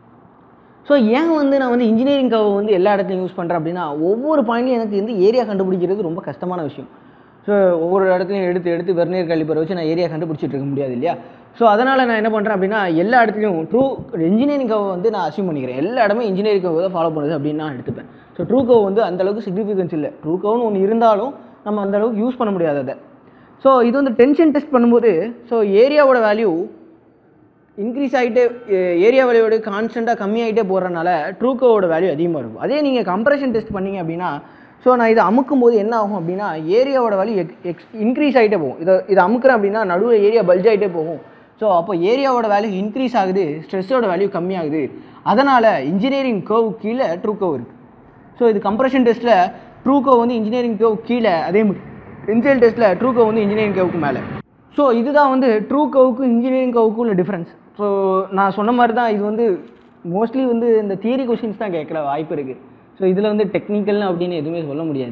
ஸோ ஏன் வந்து நான் வந்து இன்ஜினியரிங் கவ் வந்து எல்லா இடத்துலையும் யூஸ் பண்ணுறேன் அப்படின்னா ஒவ்வொரு பாயிண்ட்லையும் எனக்கு வந்து ஏரியா கண்டுபிடிக்கிறது ரொம்ப கஷ்டமான விஷயம் ஸோ ஒவ்வொரு இடத்துலையும் எடுத்து எடுத்து வெர்னியர் கழிப்பரை வச்சு நான் ஏரியா கண்டுபிடிச்சிட்டு இருக்க முடியாது இல்லையா ஸோ அதனால் நான் என்ன பண்ணுறேன் அப்படின்னா எல்லா இடத்துலையும் ட்ரூ இன்ஜினியரிங் கவ் வந்து நான் அசியூம் பண்ணிக்கிறேன் எல்லா இடமே இன்ஜினியரிங் கவ் தான் ஃபாலோ பண்ணுது அப்படின்னு நான் எடுத்துப்பேன் ஸோ ட்ரூ கவ் வந்து அந்த அளவுக்கு சிக்னிஃபிகன்ஸ் இல்லை ட்ரூ கவ்னு ஒன்று இருந்தாலும் நம்ம அந்த அளவுக்கு யூஸ் பண்ண முடியாது அதை ஸோ இது வந்து டென்ஷன் டெஸ்ட் பண்ணும்போது ஸோ ஏரியாவோட வேல்யூ இன்க்ரீஸ் ஆகிட்டே ஏரியா வேல்யூவோட கான்ஸ்டண்ட்டாக கம்மியாகிட்டே போகிறனால ட்ரூக்கோவோட வேல்யூ அதிகமாக இருக்கும் அதே நீங்கள் கம்ப்ரஷன் டெஸ்ட் பண்ணீங்க அப்படின்னா ஸோ நான் இதை அமுக்கும் போது என்ன ஆகும் அப்படின்னா ஏரியாவோட வேல்யூ எக் எக்ஸ் இன்க்ரீஸ் ஆகிட்டே போகும் இதை இதை அமுக்குறேன் அப்படின்னா நடுவில் ஏரியா பல்ஜ் ஆகிட்டே போகும் ஸோ அப்போ ஏரியாவோட வேல்யூ இன்க்ரீஸ் ஆகுது ஸ்ட்ரெஸ்ஸோட வேல்யூ கம்மியாகுது அதனால் இன்ஜினியரிங் கர்வ் கீழே ட்ரூ கர்வ் இருக்குது ஸோ இது கம்ப்ரஷன் டெஸ்ட்டில் ட்ரூ கர்வ் வந்து இன்ஜினியரிங் கர்வ் கீழே அதே மாதிரி இன்ஜினியல் டெஸ்ட்டில் ட்ரூ கர்வ் வந்து இன்ஜினியரிங் கர்வுக்கு மேலே ஸோ இதுதான் வந்து ட்ரூ கவுக்கும் இன்ஜினியரிங் கவுக்கும் உள்ள டிஃப்ரென்ஸ் ஸோ நான் சொன்ன மாதிரி தான் இது வந்து மோஸ்ட்லி வந்து இந்த தியரி கொஷின்ஸ் தான் கேட்குற வாய்ப்பு இருக்குது ஸோ இதில் வந்து டெக்னிக்கல்னு அப்படின்னு எதுவுமே சொல்ல முடியாது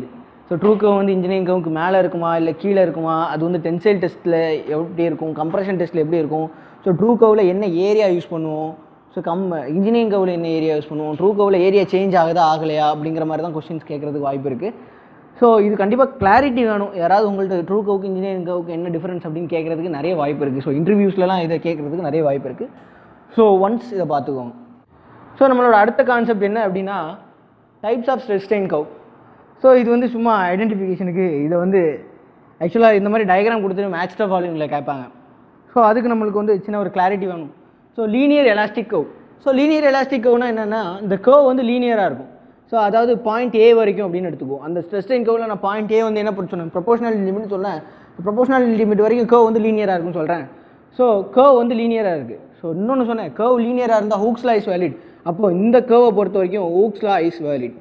ஸோ ட்ரூ கவ் வந்து இன்ஜினியரிங் கவுக்கு மேலே இருக்குமா இல்லை கீழே இருக்குமா அது வந்து டென்சைல் டெஸ்ட்டில் எப்படி இருக்கும் கம்ப்ரஷன் டெஸ்ட்டில் எப்படி இருக்கும் ஸோ ட்ரூ கவில் என்ன ஏரியா யூஸ் பண்ணுவோம் ஸோ கம் இன்ஜினியரிங் கவில் என்ன ஏரியா யூஸ் பண்ணுவோம் ட்ரூ கவில் ஏரியா சேஞ்ச் ஆகுதா ஆகலையா அப்படிங்கிற மாதிரி தான் கொஸ்டின்ஸ் கேட்குறதுக்கு வாய்ப்பு இருக்குது ஸோ இது கண்டிப்பாக கிளாரிட்டி வேணும் யாராவது உங்கள்ட்ட ட்ரூ கவுக்கு இன்ஜினியரிங் கவுக்கு என்ன டிஃப்ரென்ஸ் அப்படின்னு கேட்குறதுக்கு நிறைய வாய்ப்பு இருக்குது ஸோ இன்டர்வியூஸ்லலாம் இதை கேட்குறதுக்கு நிறைய வாய்ப்பு இருக்குது ஸோ ஒன்ஸ் இதை பார்த்துக்கோங்க ஸோ நம்மளோட அடுத்த கான்செப்ட் என்ன அப்படின்னா types of stress strain curve so இது வந்து சும்மா ஐடென்டிஃபிகேஷனுக்கு இதை வந்து ஆக்சுவலாக இந்த மாதிரி டயக்ராம் கொடுத்துட்டு மேட்ச் ஆஃப் வால்யூமில் கேட்பாங்க ஸோ அதுக்கு நம்மளுக்கு வந்து சின்ன ஒரு கிளாரிட்டி வேணும் so linear elastic curve so linear elastic கவ்னா என்னென்னா இந்த கர்வ் வந்து லீனியராக இருக்கும் ஸோ அதாவது பாயிண்ட் ஏ வரைக்கும் அப்படின்னு எடுத்துக்குவோம் அந்த ஸ்ட்ரெஸ்டைன் கவ்வில் நான் பாயிண்ட் ஏ வந்து என்ன பண்ண சொன்னேன் ப்ரொபோஷனல் லிமிட் சொன்னேன் ப்ரொபோஷனல் லிமிட் வரைக்கும் கர்வ் வந்து லீனியராக இருக்கும்னு சொல்கிறேன் ஸோ கர்வ் வந்து லீனியராக இருக்குது ஸோ இன்னொன்று சொன்னேன் கர்வ் லீனியராக இருந்தால் ஹூக்ஸ்லா இஸ் வேலிட் அப்போது இந்த கர்வை பொறுத்த வரைக்கும் ஹூக்ஸ்லா இஸ் வேலிட்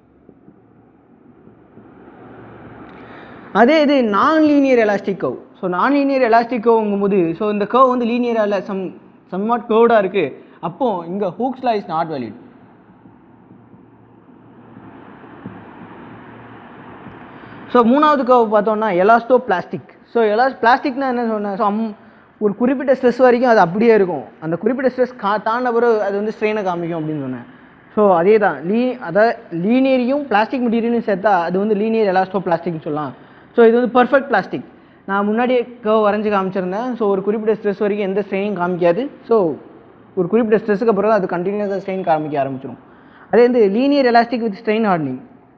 அதே இது non linear elastic curve so non linear elastic கவ்ங்கும்போது ஸோ இந்த கவ் வந்து லீனியராக இல்லை சம் சம்வாட் கர்வ்டாக இருக்குது அப்போது இங்கே ஹூக்ஸ்லா இஸ் நாட் வேலிட் ஸோ மூணாவது கவ் பார்த்தோம்னா எலாஸ்டோ பிளாஸ்டிக் ஸோ எலாஸ் பிளாஸ்டிக்னா என்ன சொன்னேன் ஸோ அம் ஒரு குறிப்பிட்ட ஸ்ட்ரெஸ் வரைக்கும் அது அப்படியே இருக்கும் அந்த குறிப்பிட்ட ஸ்ட்ரெஸ் கா தாண்ட பிறகு அது வந்து ஸ்ட்ரெயினை காமிக்கும் அப்படின்னு சொன்னேன் ஸோ அதே தான் லீ அதாவது லீனியரையும் பிளாஸ்டிக் மெட்டீரியலையும் சேர்த்தா அது வந்து லீனியர் எலாஸ்டோ பிளாஸ்டிக்னு சொல்லலாம் ஸோ இது வந்து பர்ஃபெக்ட் பிளாஸ்டிக் நான் முன்னாடியே கர்வ் வரைஞ்சி காமிச்சிருந்தேன் ஸோ ஒரு குறிப்பிட்ட ஸ்ட்ரெஸ் வரைக்கும் எந்த ஸ்ட்ரெயினும் காமிக்காது ஸோ ஒரு குறிப்பிட்ட ஸ்ட்ரெஸ்ஸுக்கு அப்புறம் தான் அது கண்டினியூஸாக ஸ்ட்ரெயின் காமிக்க ஆரம்பிச்சிடும் அதே வந்து linear elastic with strain hardening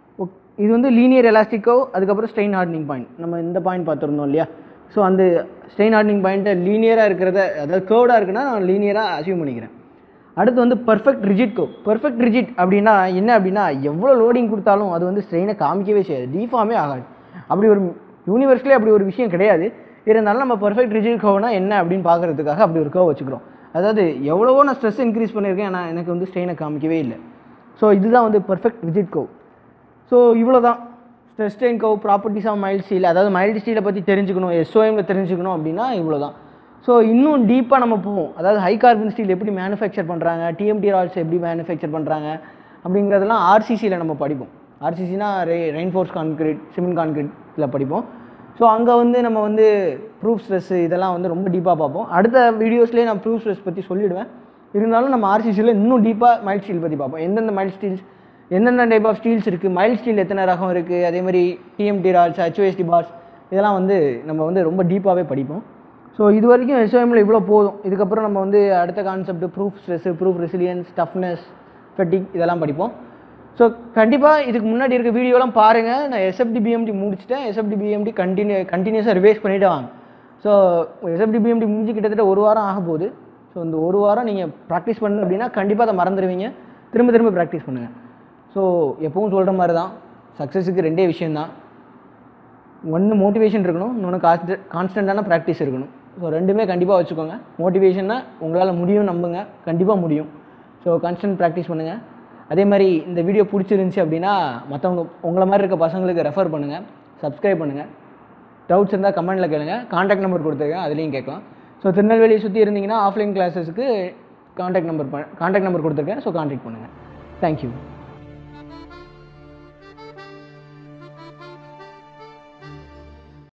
இது வந்து லீனியர் எலாஸ்டிக்கோ அதுக்கப்புறம் ஸ்ட்ரெயின் ஹார்டனிங் பாயிண்ட் நம்ம இந்த பாயிண்ட் பார்த்துருந்தோம் இல்லையா ஸோ அந்த ஸ்ட்ரெயின் ஹார்டனிங் பாயிண்ட்டை லீனியராக இருக்கிறத அதாவது கேர்டாக இருக்குன்னா நான் லீனியராக அசீவ் பண்ணிக்கிறேன் அடுத்து வந்து பர்ஃபெக்ட் ரிஜிட் கோ பர்ஃபெக்ட் ரிஜிட் அப்படின்னா என்ன அப்படின்னா எவ்வளோ லோடிங் கொடுத்தாலும் அது வந்து ஸ்ட்ரெயினை காமிக்கவே செய்யாது டிஃபார்மே ஆகாது அப்படி ஒரு யூனிவர்ஸ்லேயே அப்படி ஒரு விஷயம் கிடையாது இருந்தாலும் நம்ம பர்ஃபெக்ட் ரிஜிட் கவ்னா என்ன அப்படின்னு பார்க்குறதுக்காக அப்படி ஒரு கவ் வச்சுக்கிறோம் அதாவது எவ்வளவோ நான் ஸ்ட்ரெஸ் இன்க்ரீஸ் பண்ணியிருக்கேன் ஆனால் எனக்கு வந்து ஸ்ட்ரெயினை காமிக்கவே இல்லை ஸோ இதுதான் வந்து பர்ஃபெக்ட் ரிஜிட் கவ் ஸோ இவ்வளோ தான் stress strain curve properties of mild steel அதாவது மைல்டு ஸ்டீலை பற்றி தெரிஞ்சுக்கணும் எஸ்ஓஎம்மில் தெரிஞ்சுக்கணும் அப்படின்னா இவ்வளோ தான் ஸோ இன்னும் டீப்பாக நம்ம போவோம் அதாவது ஹை கார்பன் ஸ்டீல் எப்படி மேனுஃபேக்சர் பண்ணுறாங்க டிஎம்டி ரால்ஸ் எப்படி மேனுஃபேக்சர் பண்ணுறாங்க அப்படிங்கிறதெல்லாம் ஆர்சிசியில் நம்ம படிப்போம் ஆர்சிசினா ரெ ரெயின்ஃபோர்ஸ் கான்கிரீட் சிமெண்ட் கான்கிரீட்டில் படிப்போம் ஸோ அங்கே வந்து நம்ம வந்து ப்ரூஃப் ஸ்ட்ரெஸ்ஸு இதெல்லாம் வந்து ரொம்ப டீப்பாக பார்ப்போம் அடுத்த வீடியோஸ்லேயே நான் ப்ரூஃப் ஸ்ட்ரெஸ் பற்றி சொல்லிவிடுவேன் இருந்தாலும் நம்ம ஆர்சிசியில் இன்னும் டீப்பாக மைல்ட் ஸ்டீல் பற்றி பார்ப்போம் எந்தெந்த மைல்ட் ஸ்டீல்ஸ் எந்தெந்த டைப் ஆஃப் ஸ்டீல்ஸ் இருக்குது மைல்ட் ஸ்டீல் எத்தனை ரகம் இருக்குது அதே மாதிரி டிஎம்டி ரால்ஸ் ஹெச்ஓஎஸ்டி பார்ஸ் இதெல்லாம் வந்து நம்ம வந்து ரொம்ப டீப்பாகவே படிப்போம் ஸோ இது வரைக்கும் எஸ்ஓஎம்மில் இவ்வளோ போதும் இதுக்கப்புறம் நம்ம வந்து அடுத்த concept proof stress proof resilience toughness fatigue இதெல்லாம் படிப்போம் ஸோ கண்டிப்பாக இதுக்கு முன்னாடி இருக்க வீடியோலாம் பாருங்கள் நான் எஸ்எஃப்டி பிஎம்டி முடிச்சிட்டேன் எஸ்எஃப்டி பிஎம்டி கண்டினியூ கண்டினியூஸாக ரிவைஸ் பண்ணிட்டு வாங்க ஸோ எஸ்எஃப்டி பிஎம்டி முடிஞ்சு கிட்டத்தட்ட ஒரு வாரம் ஆக போகுது ஸோ இந்த ஒரு வாரம் நீங்கள் ப்ராக்டிஸ் பண்ணு அப்படின்னா கண்டிப்பாக அதை மறந்துடுவீங்க திரும்ப திரும்ப ப்ராக்டிஸ் பண்ணுங்கள் ஸோ எப்பவும் சொல்கிற மாதிரி தான் சக்ஸஸுக்கு ரெண்டே விஷயந்தான் ஒன்று மோட்டிவேஷன் இருக்கணும் இன்னொன்று கான்ஸ்ட கான்ஸ்டண்ட்டான ப்ராக்டிஸ் இருக்கணும் ஸோ ரெண்டுமே கண்டிப்பாக வச்சுக்கோங்க மோட்டிவேஷன்னா உங்களால் முடியும் நம்புங்க கண்டிப்பாக முடியும் ஸோ கான்ஸ்டன்ட் ப்ராக்டிஸ் பண்ணுங்கள் அதே மாதிரி இந்த வீடியோ பிடிச்சிருந்துச்சி அப்படின்னா மற்றவங்க உங்களை மாதிரி இருக்க பசங்களுக்கு ரெஃபர் பண்ணுங்கள் சப்ஸ்கிரைப் பண்ணுங்கள் டவுட்ஸ் இருந்தால் கமெண்ட்டில் கேளுங்க காண்டாக்ட் நம்பர் கொடுத்துருக்கேன் அதுலேயும் கேட்கலாம் ஸோ திருநெல்வேலியை சுற்றி இருந்தீங்கன்னா ஆஃப்லைன் கிளாஸஸ்க்கு காண்டாக்ட் நம்பர் காண்டாக்ட் நம்பர் கொடுத்துருக்கேன் ஸோ காண்டாக்ட் பண்ணுங்கள் தேங்க்யூ